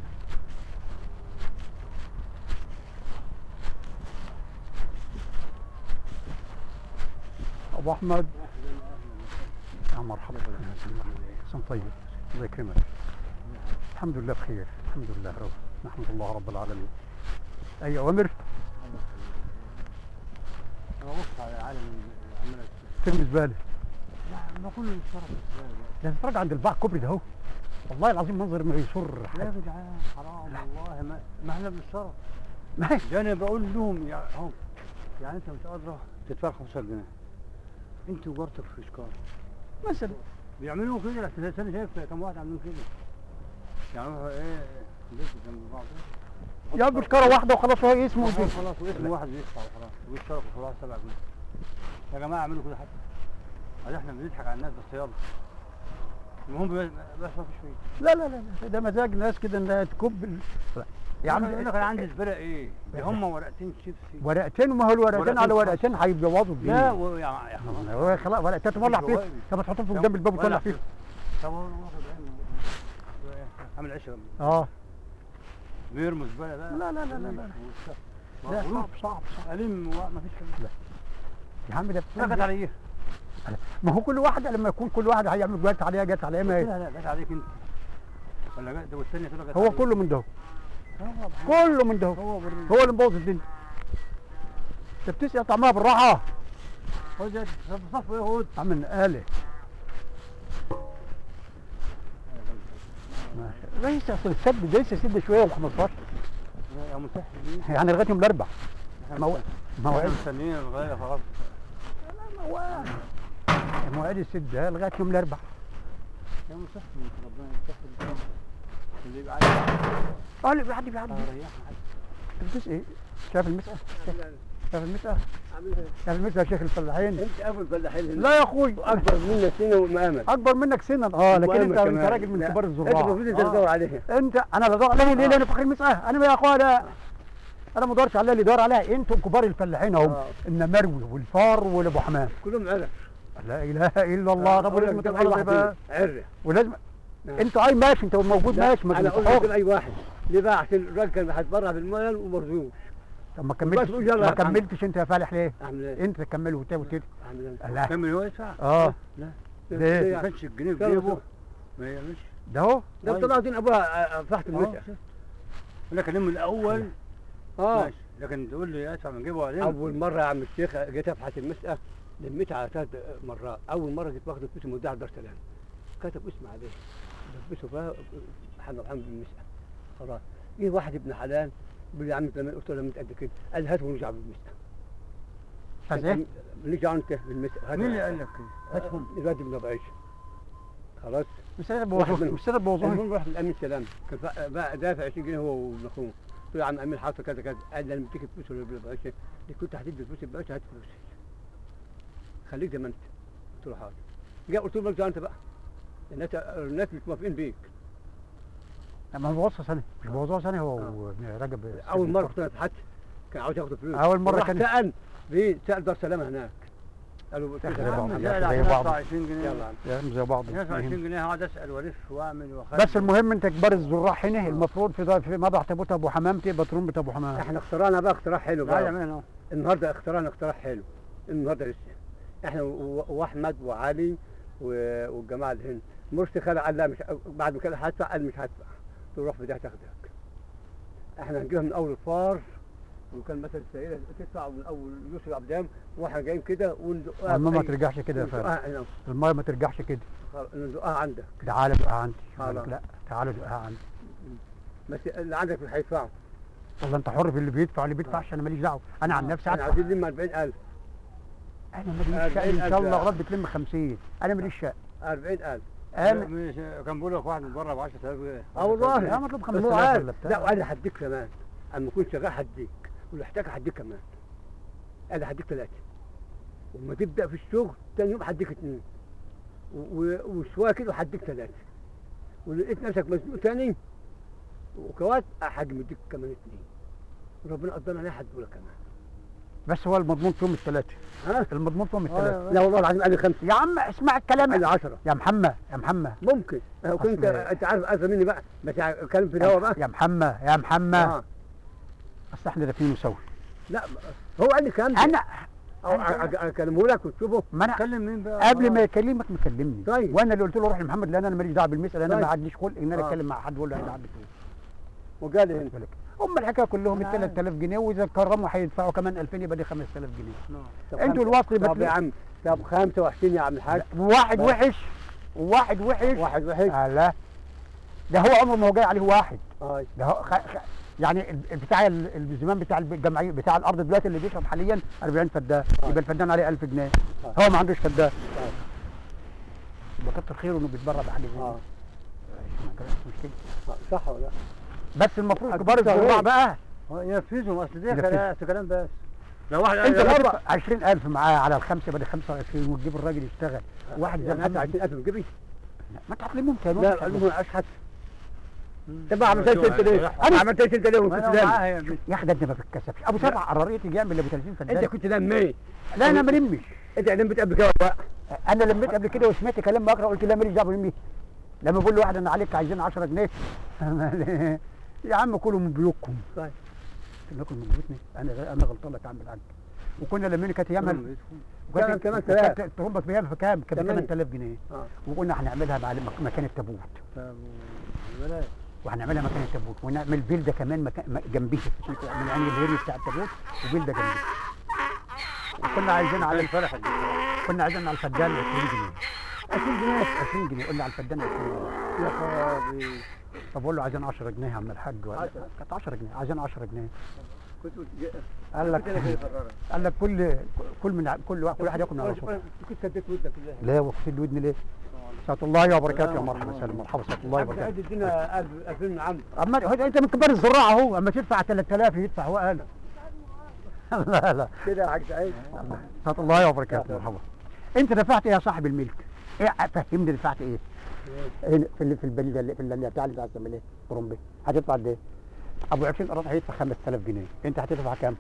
S4: ابو احمد يا مرحبا حسن طيب الله يكرمك الحمد لله بخير الحمد لله رب نحمد الله رب العالمين اي اوامر فيلم زباله
S2: ما كله يتصرف ازاي
S4: ده اتفرج عند الباع الكوبري ده اهو والله العظيم منظر ما يسر
S2: لا يا جدعان حرام والله ما, ما احنا بنتصرف
S4: ما هي
S2: ده انا بقول لهم يا اهو يعني انت مش قادره تدفع 15 جنيه انت وجارتك في اشكال
S4: مثلا
S2: بيعملوا كده لكن انا شايف كم واحد عاملين كده يعني هو ايه بيت جنب بعض
S4: يا بشكاره واحده وخلاص هو اسمه
S2: خلاص
S4: وجه.
S2: خلاص واسم واحد بيدفع وخلاص ويشتركوا في واحد سبع جنيه يا جماعه اعملوا كده حتى قال احنا بنضحك على الناس بس يلا المهم بس بس ما فيش فيه
S4: لا لا لا لا، ده مزاج ناس كده انها تكب ال- يا
S2: يا عم
S4: عم
S2: يقول لك انا عندي زباله ايه ده هم ورقتين شيبسي
S4: ورقتين وما هو الورقتين
S2: ورقتين
S4: على
S2: خاص.
S4: ورقتين هيبوظوا
S2: لا
S4: الدنيا
S2: و- يا يا خلاص
S4: هو خلاص ورقتين تولع فيه طب تحطهم في قدام الباب وتولع فيه
S2: طب هو واخد عين عامل عشرة
S4: اه
S2: بيرموا زباله بقى
S4: لا لا لا لا لا لا
S2: لا
S4: صعب صعب صعب
S2: الم ما فيش كلام
S4: يا عم ده
S2: لا جت على ايه؟
S4: ما هو كل واحد لما يكون كل واحد هيعمل جت عليها جت عليها ما هي
S2: لا لا جت عليك انت ولا جت ده والثانيه كده جت
S4: هو
S2: عليك.
S4: كله من ده
S2: هو
S4: كله من ده
S2: هو بالرجل.
S4: هو اللي مبوظ الدنيا انت بتسقي طعمها بالراحه
S2: هو ده صف ايه هو
S4: عم الآلة ليس اصل السد ليس سد شويه و15
S2: يا مسح دي
S4: يعني لغايه يوم الاربع مو-
S2: احنا
S4: موعد
S2: مستنيين الغايه خلاص
S4: موعد السد ده لغايه يوم الاربع
S2: يا مسح ربنا يسهل اللي يبقى عايز
S4: اه اللي بيعدي بيعدي
S2: ريحنا
S4: انت بتسقي ايه؟ شايف المسقى؟ شايف المسقى؟ شايف المسقى يا شيخ الفلاحين؟
S2: انت ابو الفلاحين
S4: لا يا اخوي
S2: اكبر منا سنه ومآمن
S4: اكبر منك سنا اه لكن انت انت راجل من كبار
S2: انت
S4: الزراع
S2: المفروض انت تدور عليها
S4: انت انا بدور عليه ليه لان فخر المسقى انا يا اخويا لا انا ما ادورش عليها اللي يدور عليها انتم كبار الفلاحين اهم
S5: آه.
S4: النمروي والفار والابو حمام
S5: كلهم عرق
S4: لا اله الا الله طب ولازم
S5: أقول لك
S4: تبقى
S5: أي
S4: بقى
S5: واحد عرق
S4: ولازم
S5: نعم.
S4: انت اي ماشي انت موجود ماشي ما
S5: انا
S4: انت
S5: اقول لك
S4: حر
S5: اي واحد ليه بقى عشان الراجل كان هيتبرع بالمال ومرزوق
S4: طب ما
S5: بس
S4: كملتش
S5: قول يلا
S4: ما
S5: يا محمد.
S4: كملتش انت يا فالح ليه
S5: اعمل ايه؟
S4: انت تكمل وت- وتدي
S5: اعمل ايه؟
S4: لا
S3: كمل هو يدفع
S4: اه
S3: لا
S4: ليه؟
S5: ليه
S3: ما
S5: يعني؟
S3: كانش الجنيه في
S5: كم
S3: جيبه
S5: صح؟
S3: ما يعملش
S4: ده هو
S5: ده
S3: أيوة.
S5: طلع دين ابوها فحت المسح
S3: اه لكن من الاول
S5: اه
S3: ماشي لكن تقول لي ادفع من جيبه وبعدين
S5: اول مره يا عم الشيخ جيت ابحث المسألة لميتها على ثلاث مرات اول مره جيت واخد فلوس مودع دار سلام كتب اسم عليه لبسه فيها محمد محمد بالمسألة خلاص جه واحد ابن حلال بيقول لي يا عم لما قلت له لما قد كده قال هات ونرجع بالمسألة
S4: عايز ايه؟
S5: نرجع انت بالمسألة
S3: مين اللي قال لك كده؟ هاتهم
S5: الواد ابن ابو عيشه خلاص
S4: مش انا
S5: واحد
S4: بوظوه
S5: منهم.
S4: مش انا بوظوه
S5: المهم رحت للامين سلام كان فا- بقى دافع 20 جنيه هو وابن اخوه قلت له يا عم امين حاطط كذا كذا قال لي انا مديك الفلوس ولا ابن عيشه اللي كنت هتدي الفلوس يبقى هات فلوسي خليك زي ما انت قلت له حاضر جاء قلت له مالك انت بقى الناس الناس مش موافقين بيك
S4: ما بوظها سنه مش بوظها سنه هو وابن رجب
S5: اول مره كنت انا اتحدث كان عاوز ياخد فلوس
S4: أول مرة
S5: راح
S4: كان-
S5: سال فين سال دار سلامه هناك قالوا
S4: يا أخي
S5: فلوس
S4: زي
S5: يا
S4: بعض.
S5: عم،
S4: يا
S3: لا
S4: أخي
S3: لا
S4: زي
S3: هدفع
S4: بعض.
S3: 20 جنيه
S5: يلا يا عم.
S4: يا زي بعض
S3: هدفع
S4: مهم.
S3: 20 جنيه هقعد اسال والف واعمل واخلي
S4: بس المهم انت كبار الزراع هنا المفروض في في مضع تابوت ابو حمام تبقى ترمبة ابو حمام
S5: احنا اخترعنا بقى اختراع حلو
S3: لا
S5: بقى
S3: يعملها اهو
S5: النهارده اخترعنا اختراع حلو النهارده لسه احنا و- واحمد وعلي و- والجماعه اللي هنا مرسي خلع قال لا مش بعد ما كده هدفع قال مش هدفع تروح في ده تاخدك احنا هنجيبها من اول الفار وكان مثلا السيده تدفع من اول يوسف عبدام واحنا جايين كده وندقها
S4: الماء ما
S5: بأي-
S4: ترجعش كده يا فارس
S5: ندقها هنا
S4: الماء ما ترجعش كده
S5: خلاص، ندقها عندك
S4: تعالى دقها عندي
S5: خلاص.
S4: يقول لك لا تعالى دقها عندي
S5: بس اللي عندك مش هيدفعوا
S4: والله انت حر في اللي بيدفع اللي بيدفعش انا ماليش دعوه انا عن نفسي
S5: احنا
S4: هدفع
S5: عايزين نلم 40000
S4: انا ماليش شأن
S5: أربعين
S4: ان
S5: ألف
S4: شاء الله
S5: يا-
S4: رب تلم 50 انا ماليش شأن
S5: 40000
S4: انا
S3: مش كان بيقول لك واحد من بره ب 10000 جنيه
S5: اه والله
S4: لا مطلوب
S5: هو
S4: 5000
S5: عارف.
S4: ولا بتاع
S5: لا وقال لي هديك كمان اما كنت شغال هديك ولو احتاج هديك كمان قال لي هديك ثلاثه وما تبدا في الشغل تاني يوم هديك اثنين و- و- وشويه كده هديك ثلاثه ولقيت نفسك مزنوق تاني وكوات هجمديك كمان اثنين ربنا قدرنا عليه هديه لك كمان
S4: بس هو المضمون فيهم الثلاثه
S5: ها
S4: المضمون فيهم الثلاثه
S5: لا والله العظيم قال لي خمسه
S4: يا عم اسمع الكلام
S5: قال لي 10
S4: يا محمد يا محمد
S5: ممكن لو كنت
S4: أصل-
S5: انت عارف اذى مني بقى بس اتكلم في الهوا بقى
S4: يا محمد يا محمد
S5: اه
S4: اصل احنا دافعين مساوي
S5: لا هو قال لي كام
S4: انا
S5: اكلمه لك وتشوفه
S4: ما انا
S3: كلم مين بقى
S4: قبل ما يكلمك مكلمني
S5: طيب.
S4: وانا اللي قلت له روح لمحمد لان انا ماليش دعوه بالمساله انا
S5: طيب.
S4: ما عنديش خلق ان انا
S5: آه.
S4: اتكلم مع حد واقول له هيدعم فيه
S5: وقال لي هنا
S4: بالك هم الحكايه كلهم ال 3000 جنيه واذا كرموا هيدفعوا كمان 2000 يبقى دي 5000 جنيه
S5: طب
S4: انتوا
S5: خمسة-
S4: الوصل
S5: طب يا
S4: بتلاقي-
S5: عم طب 25 يا عم الحاج
S4: واحد
S5: طيب.
S4: وحش وواحد وحش
S5: واحد واحد
S4: آه لا ده هو عمره ما هو جاي عليه واحد
S5: اه
S4: ده هو خ... خ... يعني ال- بتاع ال- الزمان بتاع الجمعيه بتاع الارض دلوقتي اللي بيشرب حاليا 40 فدان
S5: آه.
S4: يبقى الفدان عليه 1000 جنيه
S5: آه.
S4: هو ما عندوش فدان
S5: آه.
S4: يبقى كتر خيره انه بيتبرع بحاجه زي
S5: اه
S4: دي مش كده
S5: آه، صح ولا لا؟
S4: بس المفروض
S5: أكيد
S4: كبار الزراع
S5: صحيح.
S4: بقى
S3: ينفذهم اصل ده
S4: ينفذهم.
S3: كلام كلام بس لو واحد
S4: انت
S3: قال لي
S4: تدفع 20000 معاه على الخمسه بدل 25 وتجيب الراجل يشتغل واحد زي
S5: يعني حتى
S4: محمد
S5: 20000 بجيبي
S4: ما تعلمهم تاني
S5: لا قال له اشحت طب ما
S3: شو
S5: عملتش انت ليه؟
S3: هيحصل؟
S5: انا عملتش انت ليه
S3: ما
S5: وكنت
S3: انا
S5: لام
S3: معاها يا بنت.
S4: يا اخي ده انت ما بتتكسفش ابو سبع قراريه يجي يعمل ابو 30 فدان
S5: انت كنت لام ايه؟
S4: لا انا ما لمش
S5: انت لميت قبل كده ولا لا؟
S4: انا لميت قبل كده وسمعت كلام بكره قلت لا ماليش دعوه بمين لما بقول لواحد انا عليك عايزين 10 جنيه يا عم كلوا من بيوتكم
S5: طيب.
S4: ناكل من بيوتنا انا انا غلطان لك يا عم الحاج وكنا لمين كانت يعمل
S5: كمان- كمان تلاف.
S4: كانت ترمبك بيها في كام؟ كان ب
S5: تمانية.
S4: 8000 جنيه
S5: اه
S4: وقلنا هنعملها مع مك- مكان التابوت
S3: ولا
S4: وهنعملها مكان التابوت ونعمل فيلدا كمان مكان م- جنبيه من يعني الهري بتاع التابوت وفيلدا جنبيه وكنا عايزين على
S3: الفرح
S4: كنا عايزين على الفدان 20 جنيه
S5: 20 جنيه
S4: 20 جنيه قلنا على الفدان 20 جنيه
S5: يا خرابي
S4: طب بقول له عايزين 10 جنيه يا عم الحاج ولا
S5: عشرة.
S4: كانت 10 جنيه عايزين 10 جنيه
S5: كنت
S4: قال لك قال لك كل كل من كل واحد كل واحد ياكل من على صوته
S5: كنت سديت ودك كده
S4: لا وقت الودن ليه؟ ساعة الله وبركاته يا مرحبا سلام مرحبا ساعة الله
S5: عبد
S4: وبركاته
S5: ادينا 2000 من عم
S4: اما هو انت من كبار الزراعه اهو اما تدفع 3000 يدفع هو قال لا لا
S5: كده يا حاج سعيد
S4: ساعة الله وبركاته مرحبا انت دفعت ايه يا صاحب الملك؟ ايه فهمني دفعت ايه؟ هنا في ال- في البلده اللي في اللي بتاع اللي بتاع الزمالين ترمبي هتدفع قد ايه؟ ابو 20 قرط هيدفع 5000 جنيه انت هتدفع كام؟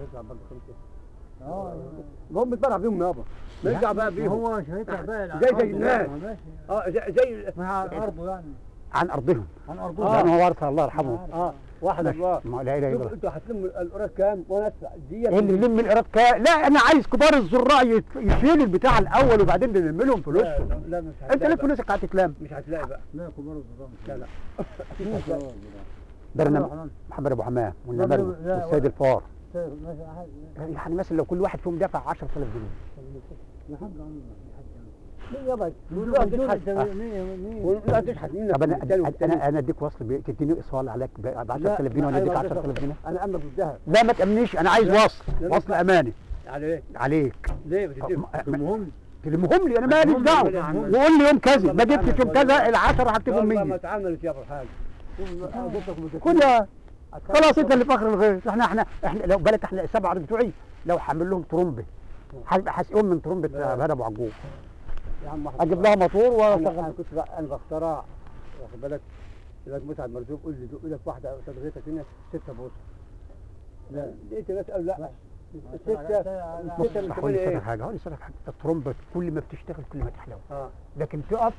S5: اه هم بيتبرع بيهم يابا نرجع بقى بيهم
S8: هو مش هيطلع بقى
S5: زي زي الناس اه زي زي
S8: مع ارضه يعني
S4: عن ارضهم
S8: عن
S5: آه.
S8: ارضه
S4: لانه هو ورثه الله يرحمه
S5: اه واحد الله
S4: ما لا اله الا
S5: شوف
S4: الله
S5: انتوا هتلموا القراد كام وانا ادفع دي
S4: ايه اللي يلم الايراد كا لا انا عايز كبار الزراع يت- يشيلوا البتاع الاول وبعدين نلم لهم فلوسهم
S5: لا لا مش
S4: انت
S5: هتلاقي
S4: ليك
S5: بقى.
S4: فلوسك هتتلم
S5: مش هتلاقي بقى
S8: لا كبار الظلام
S5: لا لا أكيد هتلاقي.
S4: برنامج محمد ابو حمام والنمر
S8: لا،
S4: والسيد الفار
S8: مثلا
S4: يعني مثلا لو كل واحد فيهم دفع 10000 جنيه
S8: لحد عنه
S5: مين يابا لا تشحت لا تشحت منك
S4: طب انا
S5: التاني والتاني.
S4: انا انا اديك وصل بي- تديني ايصال عليك ب
S5: لا،
S4: 10000 جنيه ولا
S5: أنا
S4: اديك
S5: ما
S4: 10000 جنيه
S5: انا امك بالذهب
S4: لا ما تامنيش انا عايز
S5: لا.
S4: وصل
S5: لا،
S4: وصل
S5: لا.
S4: اماني
S5: يعني ايه
S4: عليك
S5: ليه بتديهم
S4: المهم تلمهم لي انا ماليش
S5: المهم
S4: دعوه
S5: يا عم.
S4: وقول لي يوم كذا ما
S5: والله
S4: جبتش يوم
S5: والله.
S4: كذا العشرة هكتبهم
S5: والله ما
S4: 100
S5: تعاملت يا ابو الحاج
S4: خد يا خلاص انت اللي فخر الغير احنا احنا احنا لو بالك احنا السبعه بتوعي لو حامل لهم ترومبه هيبقى هسقيهم من ترومبه
S5: لا.
S4: هذا ابو عجوب
S5: يا عم واحد
S4: اجيب لها موتور
S5: انا
S4: واشغل
S5: أنا كنت بقى انا بخترع واخد بالك دلوقتي مسعد مرزوق قول لي يقول لك واحده صدرتك هنا ستة بوصه لا لقيت ناس قالوا لا ستة
S4: بص
S5: ستة من
S4: هقول
S5: ثمانية
S4: لك
S5: ايه
S4: حاجه هقول لك حاجه الترومبه كل ما بتشتغل كل ما تحلو
S5: اه
S4: لكن تقف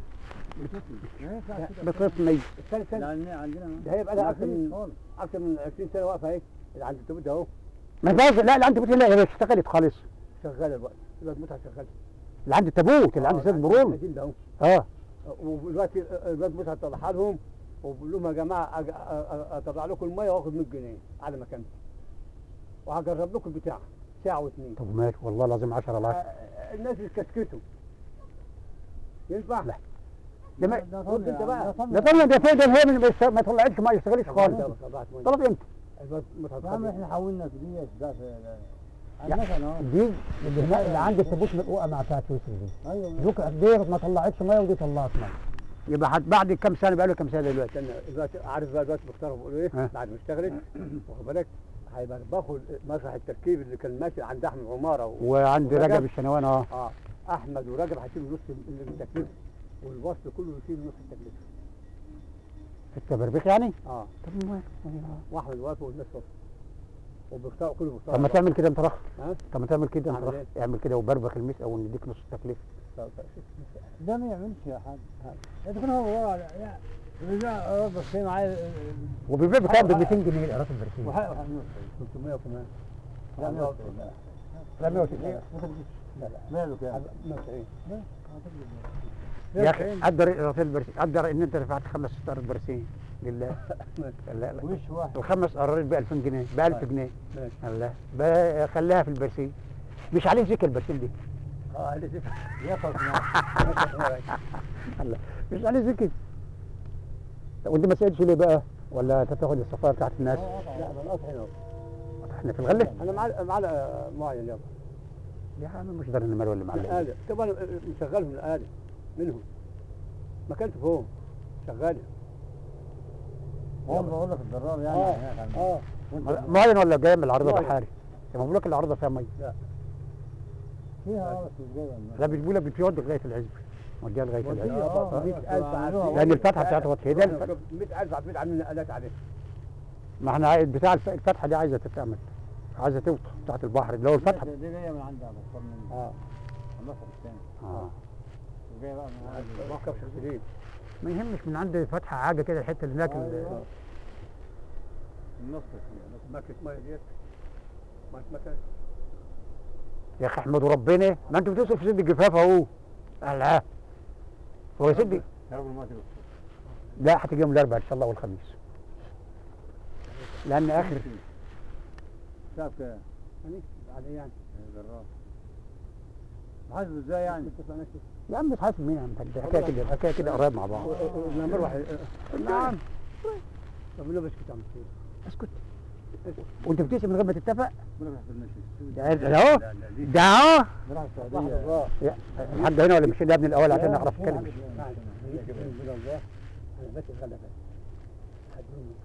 S4: بتطمي
S5: استنى استنى
S8: لان عندنا
S5: ده هي بقى لها اكتر من
S8: خالص.
S5: اكتر من 20 سنه واقفه اهي اللي عند التوبيت ده اهو
S4: ما باظ لا اللي عند التابوت لا هي اشتغلت خالص
S5: شغاله دلوقتي دلوقتي مسعد شغاله
S4: اللي عند التابوت اللي عند سيد برون
S5: القديم ده اهو
S4: اه
S5: ودلوقتي الواد مسعد طلعها لهم وبقول لهم يا جماعه أج- أ- أ- اطلع لكم الميه واخد 100 جنيه على مكانكم وهجرب لكم البتاع ساعه واثنين
S4: طب ماشي والله لازم 10 على 10
S5: آه، الناس يتكسكتوا ينفع؟
S4: لا.
S8: ده
S5: ما-
S8: ده
S5: رد انت بقى.
S4: ده طلع ده فين ده هي من بس- ما طلعتش ما يشتغلش خالص
S5: طلعت ميه.
S4: طلب امتى
S5: الواد مسعد
S8: يا عم
S5: طلع.
S8: احنا حاولنا في دي ده في
S4: لا.
S8: مثلا اه
S4: دي اللي, هنا اللي عند التابوت مدقوقه مع بتاعت يوسف دي
S8: ايوه
S4: دوك دي ما طلعتش ميه ودي طلعت ميه يبقى حد بعد كام سنه بقى له كام سنه دلوقتي
S5: استنى دلوقتي عارف بقى دلوقتي بيختاروا بيقولوا ايه
S4: ها.
S5: بعد ما اشتغلت واخد بالك هيبربخوا مسرح التركيب اللي كان ماشي عند احمد عماره و...
S4: وعند
S5: ورجب.
S4: رجب الشنوان اه
S5: اه احمد ورجب هيشيلوا نص ال- التكلفه والوصل كله يشيل نص التكلفه
S4: التبربيخ يعني
S5: اه
S4: طب ما
S5: واحمد واقف والناس واقفه وبيختاروا كله بيختاروا
S4: طب ما تعمل كده انت رخ
S5: ها
S4: طب ما تعمل كده انت
S5: أعمل
S4: رخ
S5: إيه؟
S4: اعمل كده وبربخ المس او نديك نص التكلفه
S5: طب- طب-
S8: ده ما يعملش يا حاج انت كنا هو ورا لا رجع ربك في معايا
S4: وبيبيع بكام ب 200 جنيه الاراضي البرسيم
S5: وحق 300 كمان
S8: لا،
S5: لا
S8: لا،
S5: لا
S4: لا 190
S5: لا
S8: ماله كام
S5: 190
S4: يا اخي قدر الاراضي البرسيم قدر ان انت دفعت خمس ست اراضي برسيم لله لا لا
S8: وش واحد
S4: الخمس اراضي ب 2000 جنيه ب 1000 جنيه
S5: ماشي
S4: الله بقى خليها في البرسيم مش عليه ذكر البرسيم دي
S5: اه اللي
S8: يقف
S4: الله مش عليه ذكر وانت ما سالتش ليه بقى ولا انت تاخد الصفاره بتاعت الناس
S5: لا ده القطع هنا
S4: احنا في الغله
S5: انا معلق معلق معين يابا
S4: يا عم مش دار النمر ولا معلقه
S5: الآلة طبعا مشغلهم الآلة منهم ما كانت فوق شغالة
S8: هو بقول لك الضرار يعني
S5: اه
S8: هناك
S5: اه
S4: ماين ولا جاي من العرضه
S5: ماين.
S4: بحاري لما بقول لك العرضه فيها ميه
S8: فيها اه بس مش جايه
S4: لا بتقول لك بتودي لغايه العزب وديها لغايه العزب
S8: آه،
S5: 100000
S4: لان الفتحه بتاعته واضحه ده الفتحة.
S5: 100000 عارفين عاملين آلات عليه
S4: ما احنا عايز- بتاع الف- الفتحه دي عايزه تتعمل عايزه توطى بتاعت البحر اللي هو الفتحه
S8: دي جايه من عند ابو بكر من
S5: اه
S8: المصرف الثاني
S4: اه
S8: جايه بقى من عند
S5: بكر شغالين
S4: ما يهمش من عند فتحه حاجه كده الحته اللي هناك ال-
S8: أيوة. المصرف
S5: ماكينة مية ديت ما مكان
S4: يا اخي احمدوا ربنا ما انتوا بتصرف في سد الجفاف اهو الله هو سد
S8: يا رب ما تبقى
S4: لا هتيجي يوم الاربعاء ان شاء الله والخميس لان اخر
S8: شاف كده
S5: يعني عليه يعني
S8: ضرار محاسب ازاي يعني
S5: اتفقنا كده
S4: يا عم بتحاسب مين يا عم ده حكايه كده حكايه كده قريب مع بعض
S5: نمر واحد
S4: نعم
S5: طب لو بس كنت عم تصير
S4: اسكت وانت بتسال من غير ما تتفق
S8: بقول لك احسن ماشي
S4: ده ده اهو ده اهو
S8: بروح
S5: واحد
S8: السعوديه
S5: الله
S4: يا- لحد هنا ولا مش ده ابن الاول عشان نعرف نتكلم
S5: من الله انا بس الغلبة حدوني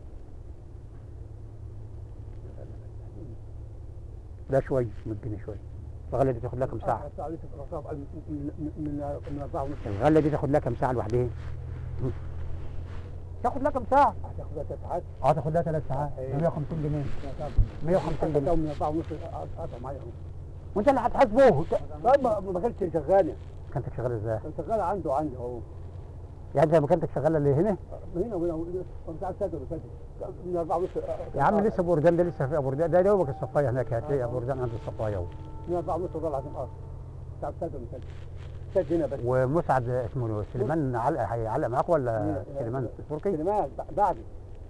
S4: ده شويه مديني شويه الغله دي تاخد لها كام ساعه
S5: من من من من أربعة ونص
S4: الغله دي تاخد لها كام ساعه لوحدها
S2: تاخد لها كم ساعه
S5: هتاخد لها ثلاث ساعات
S2: اه تاخد لها ثلاث ساعات
S5: إيه.
S2: 150 جنيه 150 جنيه
S5: من أربعة ونص قطع معايا أهو
S2: وانت اللي هتحاسبوه
S5: طيب ما ما كانتش شغالة
S2: كانتك شغاله ازاي
S5: كان شغالة عنده عنده أهو
S2: يعني انت ما كانتك شغاله اللي هنا
S5: من هنا وهنا مش عارف سادة ولا سادة من أربعة ونص
S2: يا عم لسه بوردان ده لسه في بوردان ده دوبك الصفايه هناك هتلاقي بوردان عند الصفايه اهو
S5: من أربعة ونص وطلع عشان الأرض مش عارف سادة ولا سادة سادة هنا بس
S2: ومسعد اسمه سليمان علق هيعلق معاك ولا سليمان التركي
S5: سليمان بعدي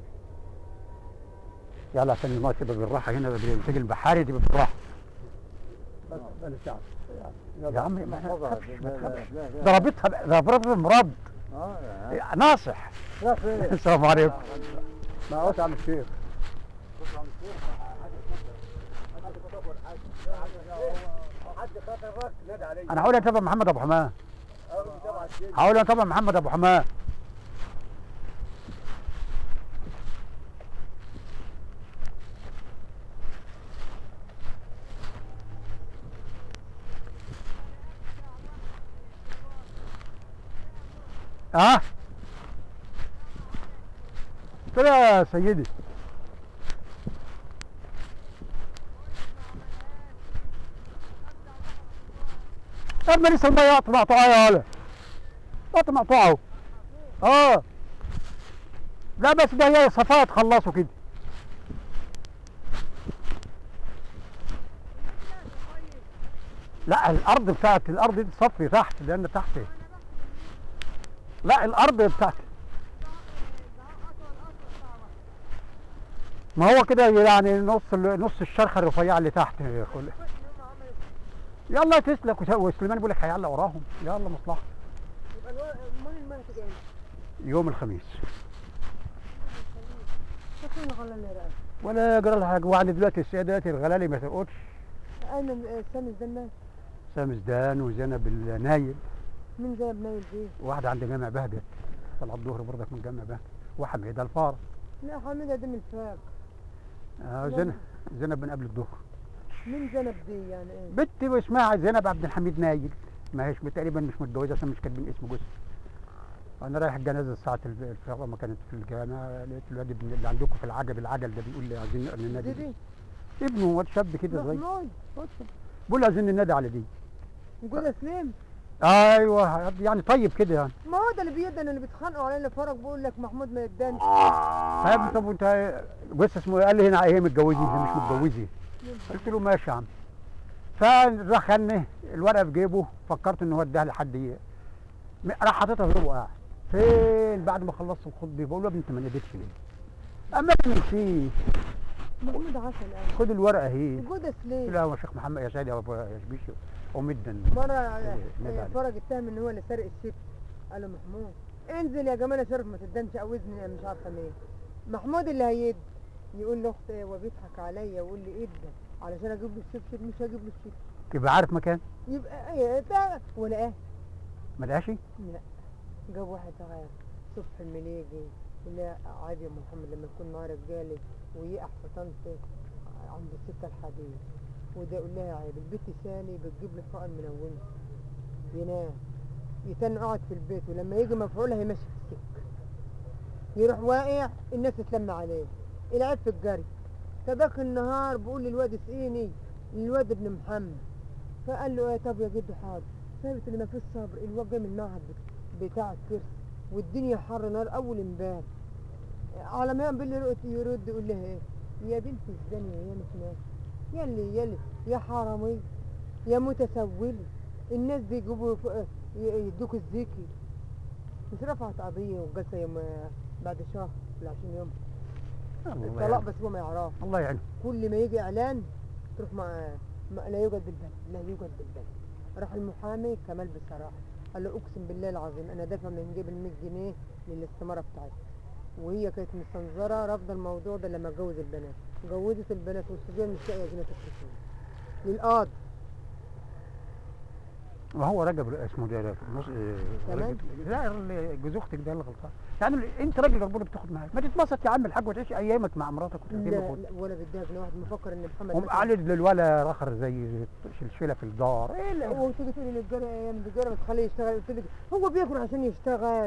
S2: يلا عشان الماء تبقى بالراحه هنا بالانتاج البحري تبقى بالراحه
S5: بس بس ساعة
S2: يا عم ما تخافش ما تخافش ضربتها ب- ضربتها مرض
S6: اه يا
S2: ناصح
S5: لا خير
S2: السلام عليكم
S5: ما عودت عم الشيخ
S2: انا هقول اتابع محمد ابو حماه هقول اتابع محمد ابو حماه اه قلت له يا سيدي اما لسه الميه قطع مقطوعه يا ولا قطع مقطوعه اهو اه لا بس ده هي صفاء تخلصوا كده لا الارض بتاعت الارض دي تصفي تحت لان تحت لا الارض بتاعت ما هو كده يعني نص ال- نص الشرخه الرفيعه اللي تحت خل- يلا تسلك وس- وسليمان بيقول لك هيعلق وراهم يلا مصلحه
S9: امال المهد جاي
S2: يوم الخميس
S9: فين الغلا اللي رأى
S2: ولا يجرى لها حاجه وعند دلوقتي السيدات الغلالي ما ترقدش
S9: ايمن آه، سامي الزمان
S2: سام زدان وزينب النايل
S9: مين جايب نايل دي
S2: واحده عند جامع بهجت طلع الظهر برضك من جامع بهجت وحميده الفار
S9: لا حميدة دي من فاق
S2: آه زينب زينب من قبل الظهر
S9: مين زينب دي يعني ايه
S2: بنت اسمها زينب عبد الحميد نايل ما هيش تقريبا مش متجوزه عشان مش كاتبين اسم جوزها انا رايح الجنازه الساعه الف- الفجر ما كانت في الجامع لقيت الواد ابن اللي عندكم في العجل العجل ده بيقول لي عايزين
S9: دي
S2: ننادي
S9: دي
S2: ابنه واد شاب كده صغير
S9: محمود
S2: بيقول لي عايزين ننادي على دي
S9: نقول سليم
S2: ايوه يعني طيب كده يعني
S9: ما هو ده اللي بيدن اللي بيتخانقوا علينا فرق بيقول لك محمود ما يدانش
S2: طيب طب وانت جوز اسمه إيه؟ قال لي هنا هي متجوزين هي مش متجوزين قلت له ماشي يا عم فدخلني الورقه في جيبه فكرت ان هو اداها لحد ي- م- راح حاططها في جيبه قاعد فين بعد ما خلصت الخطبه بقول له يا ابني انت ما ناديتش ليه؟ اما من فيه
S9: محمود عسل قوي
S2: خد الورقه اهي
S9: وجود
S2: قلت
S9: سليم
S2: له يا شيخ محمد يا سيدي يا أبو- يا شبيش ومدا
S9: مرة
S2: إيه، نادى
S9: آه،
S2: عليه.
S9: فرج اتهم ان هو اللي سارق الست قال له محمود انزل يا جمال شرف ما تدنش او اذني مش عارفه مين محمود اللي هيد يقول لاخت وبيضحك عليا ويقول لي ادى علشان اجيب له الشبشب مش هجيب له الشبشب
S2: تبقى عارف مكان
S9: يبقى ايه ده ولا ايه
S2: ما لقاش
S9: لا جاب واحد صغير صبح المليجي يقول لي عادي يا أم محمد لما يكون معاه رجالي ويقع في طنطي عند السكه الحديد وده يقول لها عيب البيت سالي بتجيب لي حقن منونه ينام يتن قاعد في البيت ولما يجي مفعولها هي ماشي في السكه يروح واقع الناس تتلم عليه العيب في الجري فباك النهار بقول للواد اسقيني للواد ابن محمد فقال له ايه طب يا جدو حاضر ثابت اللي ما فيش صبر الواد جاي من المعهد بت- بتاع الكرسي والدنيا حر نار اول امبارح على ما يقبل يرد يرد يقول لها ايه يا بنت الزانية يا مش ناس يلي يلي يا حرامي يا متسولي الناس بيجيبوا ف- ي- يدوك الزيكي مش رفعت قضية وجلسة يوم بعد شهر ولا 20 يوم
S2: الله
S9: الطلاق
S2: يعين.
S9: بس هو ما يعرف
S2: الله يعين
S9: كل ما يجي اعلان تروح مع ما لا يوجد بالبلد لا يوجد بالبلد راح المحامي كمال بصراحه قال له اقسم بالله العظيم انا دافع من جيب ال 100 جنيه للاستماره بتاعتي وهي كانت مستنظره رافضه الموضوع ده لما اتجوز البنات جوزت البنات والصبيان مش لاقيه جنيه تصرفهم للقاضي
S2: وهو رجب اسمه ده ده نص آه،
S9: تمام.
S2: رجب لا اللي جوز اختك ده اللي غلطان يعني انت راجل ربنا بتاخد معاك ما تتبسط يا عم الحاج وتعيش ايامك مع مراتك
S9: لا,
S2: وتعجبك
S9: لا ولا بدها جنيه واحد مفكر ان محمد
S2: هم
S9: مثلاً-
S2: قالوا للولا رخر زي شلشله في الدار ايه لا
S9: وتيجي تقولي للجارة ايام الجارة بتخليه يشتغل قلت لك هو بياكل عشان يشتغل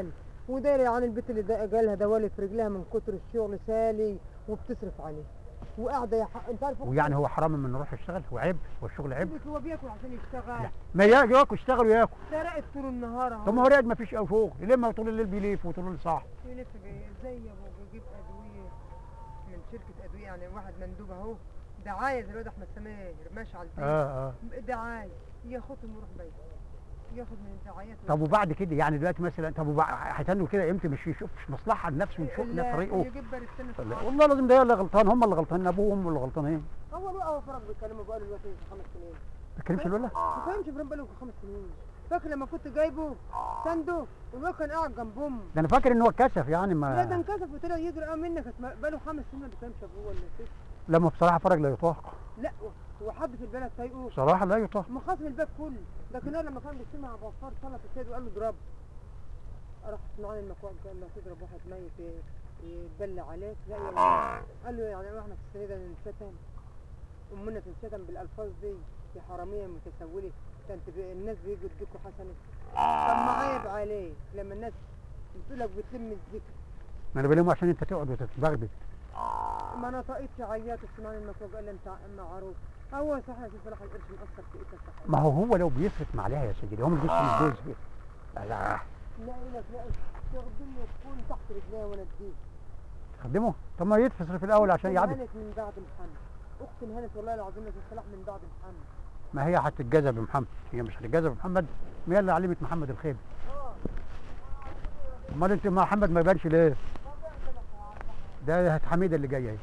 S9: وداري عن البنت اللي دا- جالها دوالي في رجلها من كتر الشغل سالي وبتصرف عليه وقاعده يا ح... انت عارف أختي
S4: ويعني هو حرام من نروح يشتغل هو عيب هو الشغل عيب
S9: قلت هو بياكل عشان يشتغل
S4: لا ما يا- ياكل يشتغل وياكل
S9: سرقت طول النهار اهو
S4: طب ما هو راقد ما فيش شغل لما طول الليل بيلف وطول الليل صح
S9: يلف جاي- ازاي يا ابو بيجيب ادويه من شركه ادويه يعني واحد مندوب اهو دعايه زي الواد احمد سمير ماشي على البيت
S4: اه اه
S9: دعايه ياخدهم ويروح بيت ياخد من الدعايات
S4: طب وبعد كده يعني دلوقتي مثلا طب وبعد هيتنوا كده امتى مش يشوفش مصلحه لنفسه ويشوف
S9: لا،
S4: طريقه
S9: يجيب برستان
S4: لا، والله لازم ده اللي غلطان هم اللي غلطانين ابوه وامه اللي غلطانين
S9: هو له اول فرق بيتكلموا بقاله دلوقتي خمس سنين
S4: ما بتكلمش الولا
S9: ما فهمش فرق بقاله خمس سنين فاكر لما كنت جايبه سنده والواد كان قاعد جنب امه
S4: ده انا فاكر ان هو اتكسف يعني
S9: لا ده
S4: ما
S9: انكسف وطلع يجري اه منك اسمع- بقاله خمس سنين ما بيفهمش ابوه ولا ست
S4: لما بصراحه فرج لا يطاق
S9: لا هو حد في البلد سايقه
S4: بصراحه لا يطاق
S9: مخاصم الباب كله لكن انا لما كان بيجتمع مع بفار صلى في السيد وقال له اضرب راح اسماعيل المكواج قال له تضرب واحد ميت ي- يتبلى عليك لا يا ولد. قال له يعني احنا في السنه ده ننشتم امنا تنشتم بالالفاظ دي يا حراميه متسوله ده انت بي- الناس بيجوا يديكوا حسنه طب ما عيب عليك لما الناس بتقول لك بتلم الذكر
S4: ما انا بلومه عشان انت تقعد وتتبغدد
S9: ما انا طقيتش عيات اسماعيل المكواج قال لي انت معروف هو صحيح يا صلاح القرش مأثر في ايدك صحيح
S4: ما هو هو لو بيصرف ما عليها يا سيدي هم الجزء من الجزء لا
S9: لا لك لا تخدمني تكون تحت رجليها وانا اديك
S4: تخدمه طب ما يدفع في الاول عشان يعدي
S9: انهنت من بعد محمد اختي انهنت والله العظيم لك الصلاح من بعد محمد
S4: ما هي هتتجازى بمحمد هي مش هتتجازى بمحمد ما هي اللي علمت محمد الخير امال انت مع محمد ما يبانش ليه ده حميده اللي جايه اهي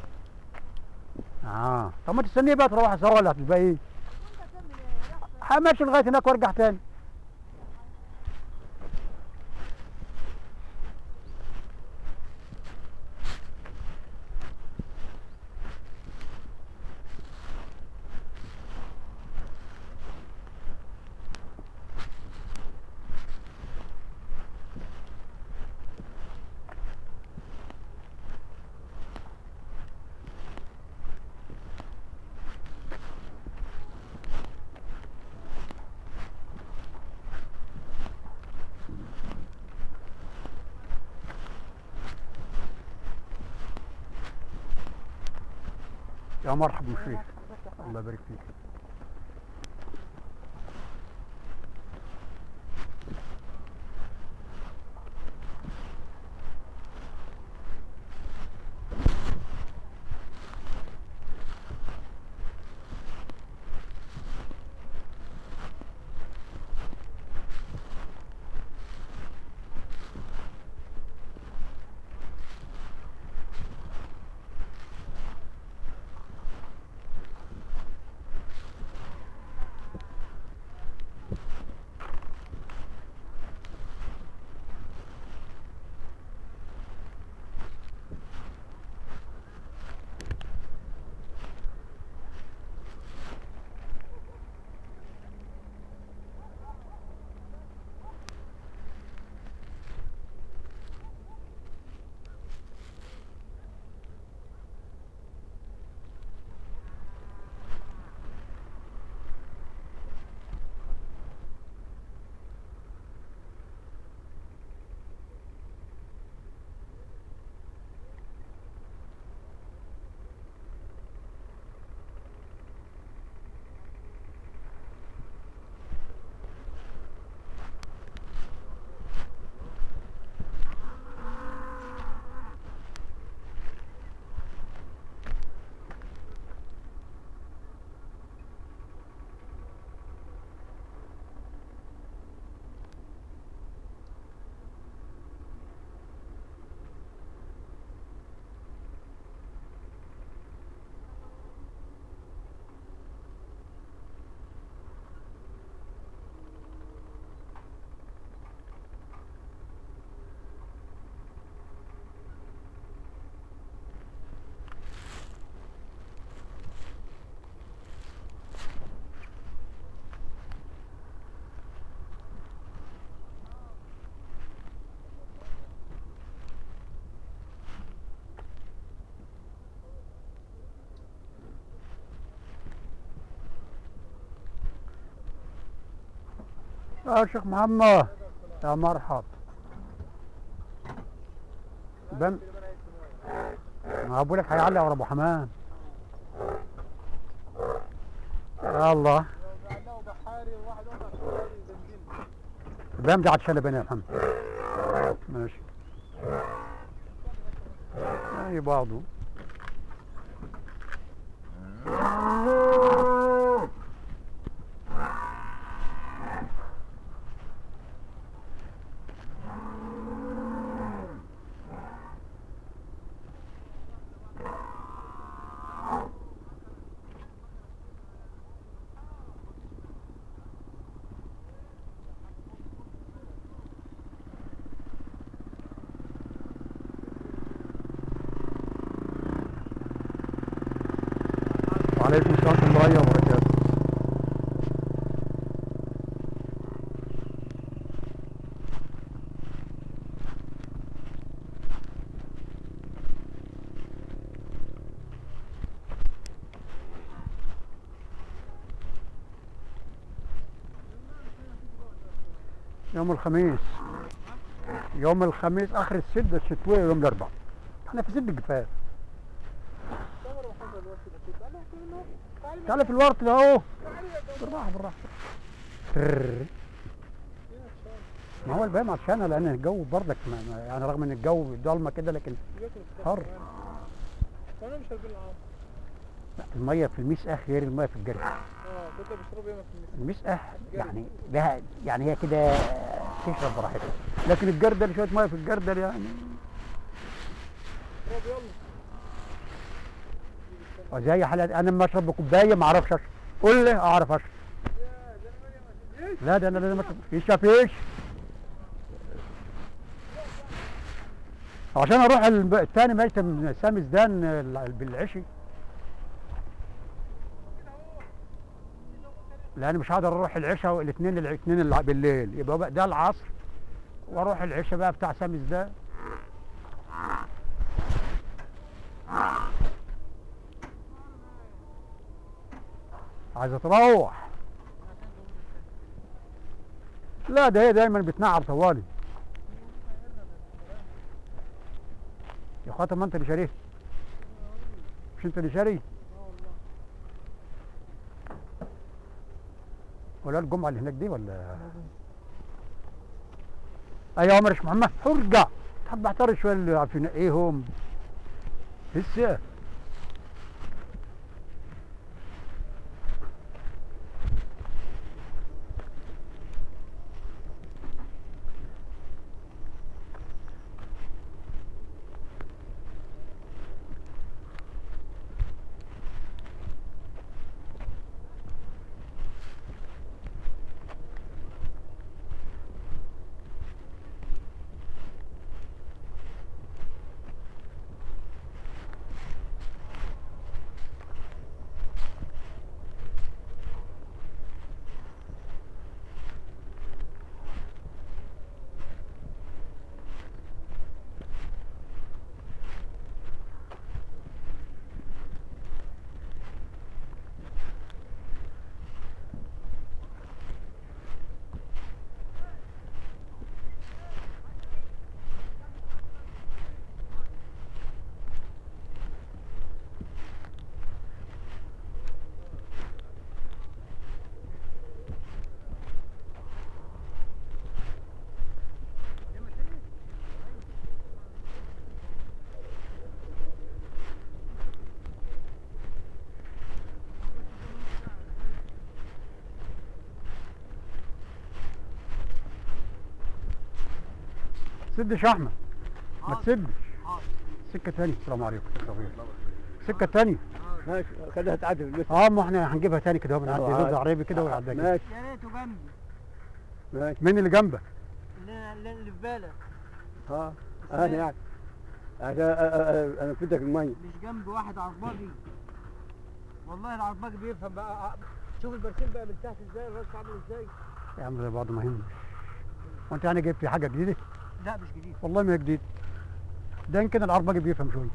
S4: اه طب ما تستنيه بقى تروح سوا ولا هتبقى ايه همشي لغايه هناك وارجع تاني يا مرحبا مشريف الله يبارك فيك يا شيخ محمد يا مرحب بام ما بقول لك هيعلق ورا ابو حمام الله بام ده عطشان بني يا محمد ماشي اي بعضه وعليكم السلام ورحمة الله وبركاته يوم الخميس يوم الخميس اخر السده الشتويه يوم الاربعاء احنا في سد الجفاف تعالى في الورط ده اهو بالراحه بالراحه ترر. ما هو الباقي عطشانه لان الجو برضك ما- ما- يعني رغم ان الجو ضلمه كده لكن حر
S10: وانا مش هربي العام
S4: لا، الميه في المسقى غير الميه في الجري
S10: اه كنت بشرب ياما في المسا
S4: المسقى يعني لها يعني هي كده تشرب براحتها لكن الجردل شويه ميه في الجردل يعني
S10: اشرب يلا
S4: وزي حالات انا لما اشرب بكوبايه ما اعرفش اشرب قول لي اعرف اشرب لا ده انا لازم اشرب فيش فيش عشان اروح الب- التاني ميتم سامي زدان ال- بالعشي لان مش هقدر اروح العشاء والاثنين الاثنين اللي بالليل يبقى بقى ده العصر واروح العشاء بقى بتاع سامي زدان عايزه تروح لا ده هي دايما بتنعر طوالي يا خاطر ما انت اللي شاريه مش انت اللي شاري ولا الجمعه اللي هناك دي ولا ايوه عمر يا محمد ارجع تحب اعترض شويه اللي عارفين ايهم لسه سدش يا احمد ما تسدش سكه تاني السلام عليكم سكه تانية
S5: ماشي خليها تعدل بس
S4: اه ما احنا هنجيبها تاني كده اهو بنعدي
S5: آه.
S4: رز عربي كده ونعدي كده
S5: ماشي
S9: يا ريته جنبي
S5: ماشي
S4: مين اللي جنبك؟
S9: اللي, اللي اللي في بالك
S5: ها انا يعني عشان أ- أ- أ- انا فدك المي
S9: مش جنب واحد عرباجي والله العرباجي بيفهم بقى شوف البرسيم بقى من تحت ازاي الراس عامل ازاي
S4: يا عم زي بعض ما يهمش وانت يعني جبت حاجه جديده؟
S9: لا مش جديد
S4: والله ما هي جديد ده يمكن العرباجي بيفهم شويه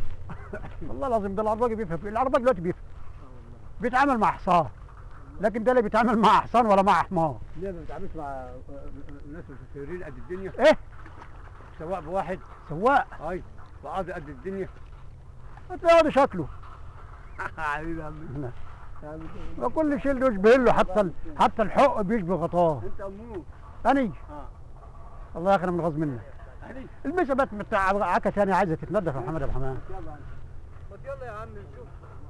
S4: والله العظيم ده العرباجي بيفهم العرباجي دلوقتي بيفهم بيتعامل مع حصان لكن ده لا بيتعامل مع حصان ولا مع حمار
S5: ليه ما بتعاملش مع الناس الفقيرين قد الدنيا
S4: ايه
S5: سواق بواحد
S4: سواق
S5: اي وقاضي قد الدنيا
S4: هتلاقي شكله
S5: حبيبي يا عمي
S4: وكل شيء له يشبه له حتى ال- حتى الحق بيشبه غطاه
S5: انت امور
S4: اني
S5: اه
S4: الله يخرم الغاز منك
S5: علي
S4: المسا بقت بتاع عكا تاني عايزه تتنضف يا محمد ابو حمام
S5: يلا
S10: ما يلا يا عم نشوف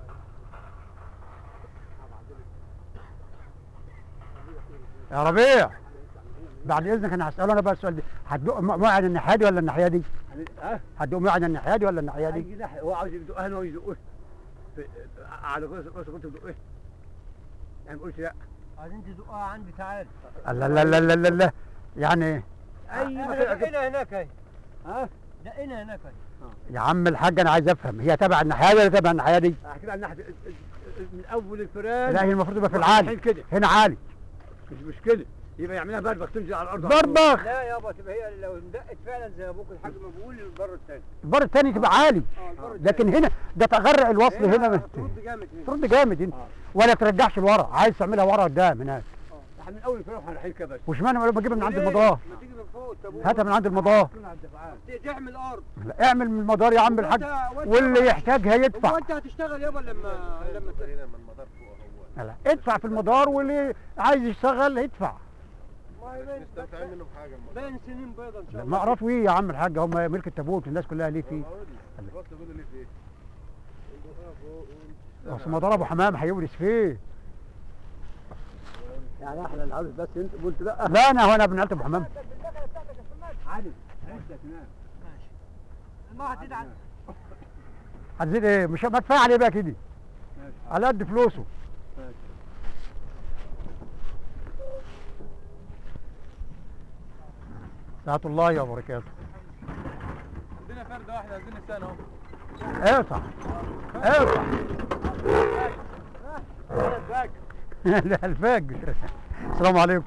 S4: يا ربيع بعد اذنك انا هساله انا بقى السؤال ده هتدق م- موعد الناحيه دي ولا الناحيه دي؟
S5: علي ها
S4: هتدق موعد الناحيه دي ولا الناحيه دي؟
S5: اي ناحيه هو عاوز يدقها هنا ويدقه في- على راس راس كنت بدقه يعني ما قلتش لا
S8: عايزين تدقها عندي تعال
S4: لا لا لا لا لا لا يعني
S5: اي
S8: احنا
S5: مكان
S8: دقينا هناك اهي
S5: ها
S8: دقينا هناك اهي
S4: يا عم الحاج انا عايز افهم هي تبع الناحيه دي ولا تبع الناحيه دي؟
S5: احكي عن ناحيه من اول الفران
S4: لا هي المفروض يبقى في
S5: الحين
S4: العالي
S5: كده
S4: هنا عالي
S5: مش مشكله يبقى يعملها بربخ تنزل على الارض على طول.
S4: بربخ
S8: لا يابا تبقى هي لو اندقت فعلا زي ابوك الحاج ما بيقول البر الثاني
S4: البر الثاني تبقى عالي
S8: اه البر
S4: لكن هنا ده تغرق الوصل هنا من-
S8: ترد جامد هنا
S4: ترد جامد هنا
S5: آه.
S4: ولا ترجعش لورا عايز تعملها ورا قدام هناك
S5: احنا من اول الفران احنا رايحين كده بس
S4: وشمال ما بجيبها من عند
S8: ليه؟
S4: المضاه
S8: ما تيجي من فوق التابوت
S4: هاتها من عند المضاه
S5: كنا على الدفعات
S8: تعمل ارض
S4: لا، اعمل من المدار يا عم الحاج
S8: وأنت- وأنت-
S4: واللي يحتاجها يدفع
S8: هو انت هتشتغل يابا لما لما ت-
S6: هنا من المدار فوق هو
S4: لا ادفع في المدار واللي عايز يشتغل يدفع
S8: ما هي
S6: مش
S8: باين
S6: مستمتعين منه بحاجه المدار
S8: باين سنين بيضة ان شاء الله
S4: ما اعرف ايه يا عم الحاج هم ملك التابوت الناس كلها ليه فيه
S6: الوقت بيقولوا ليه فيه
S4: اصل مدار ابو حمام هيورث فيه
S5: يعني احنا اللي عاوز بس انت قلت لا
S4: لا انا هو انا ابن عيله ابو حمام
S5: علي عندك هناك
S8: ما هتدعي
S4: هتزيد ايه مش ما تدفع عليه بقى كده
S5: ماشي
S4: على قد فلوسه
S5: ماشي
S4: ساعة الله وبركاته
S10: عندنا فردة واحدة عايزين نستنى اهو
S4: اقطع اقطع لا الفجر السلام عليكم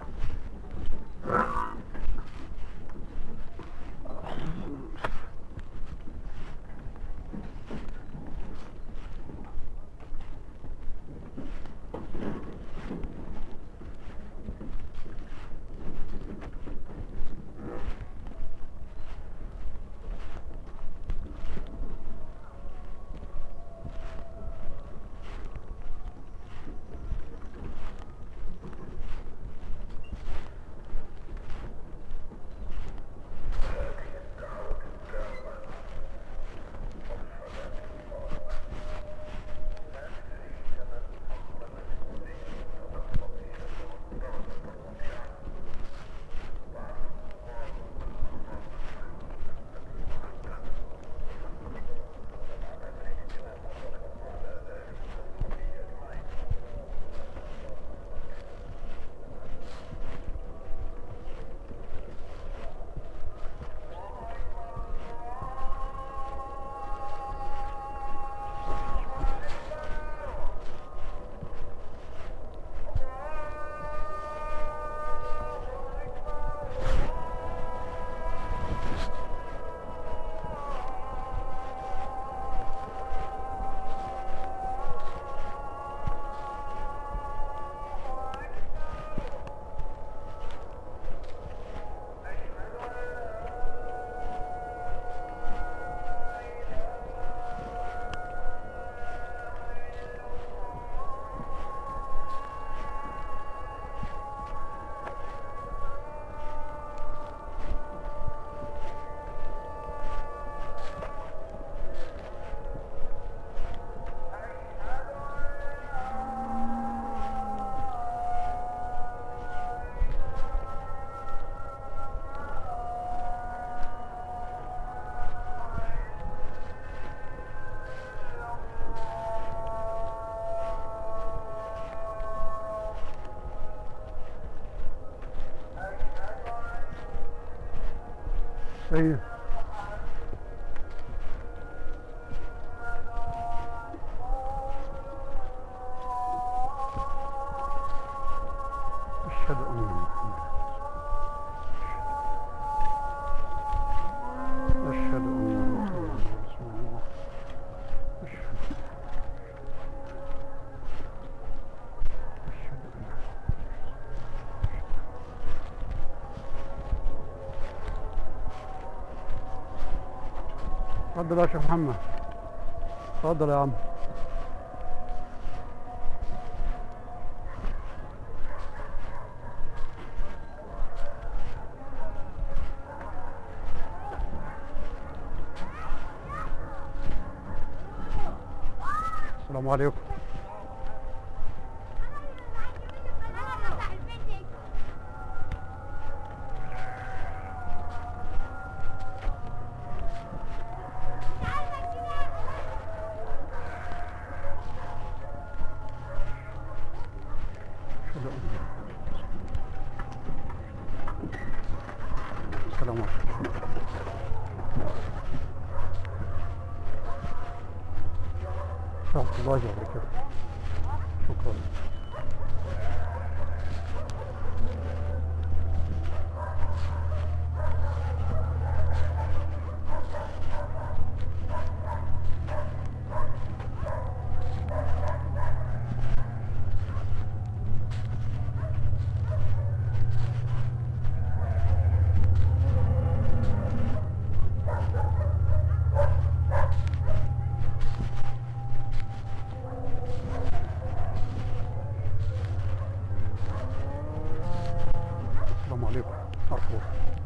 S4: طيب أشهد أن محمدا أشهد أن محمدا رسول الله أشهد أشهد أن اتفضل يا شيخ محمد اتفضل يا عم السلام عليكم السلام عليكم ورحمة الله وبركاته شكرا السلام عليكم مرحبا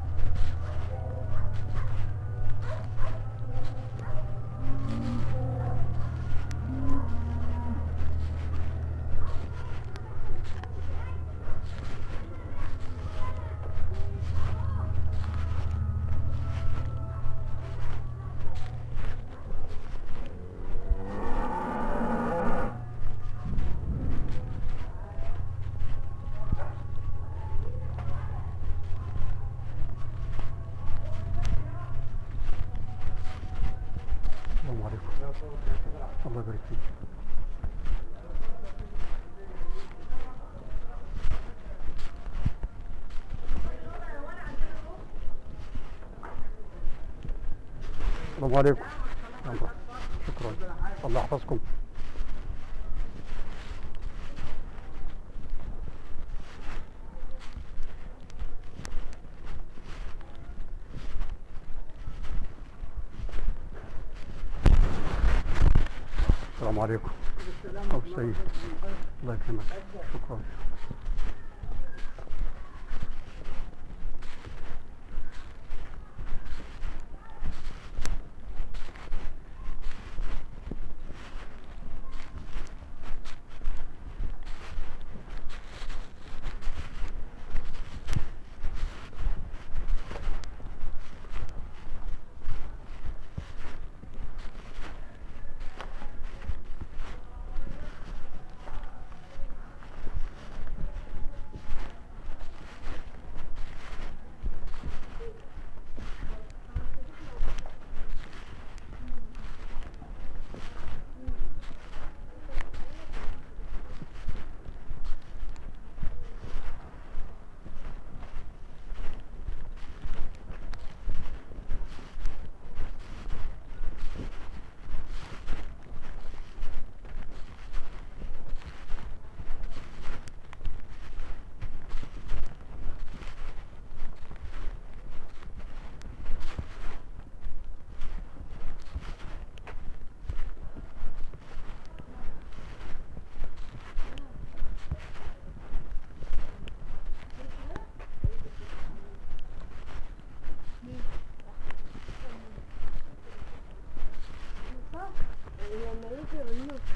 S4: السلام عليكم الله يبارك فيك السلام عليكم يلا. شكرا الله يحفظكم السلام عليكم أبو سيد الله يكرمك شكرا
S11: لما يجي النص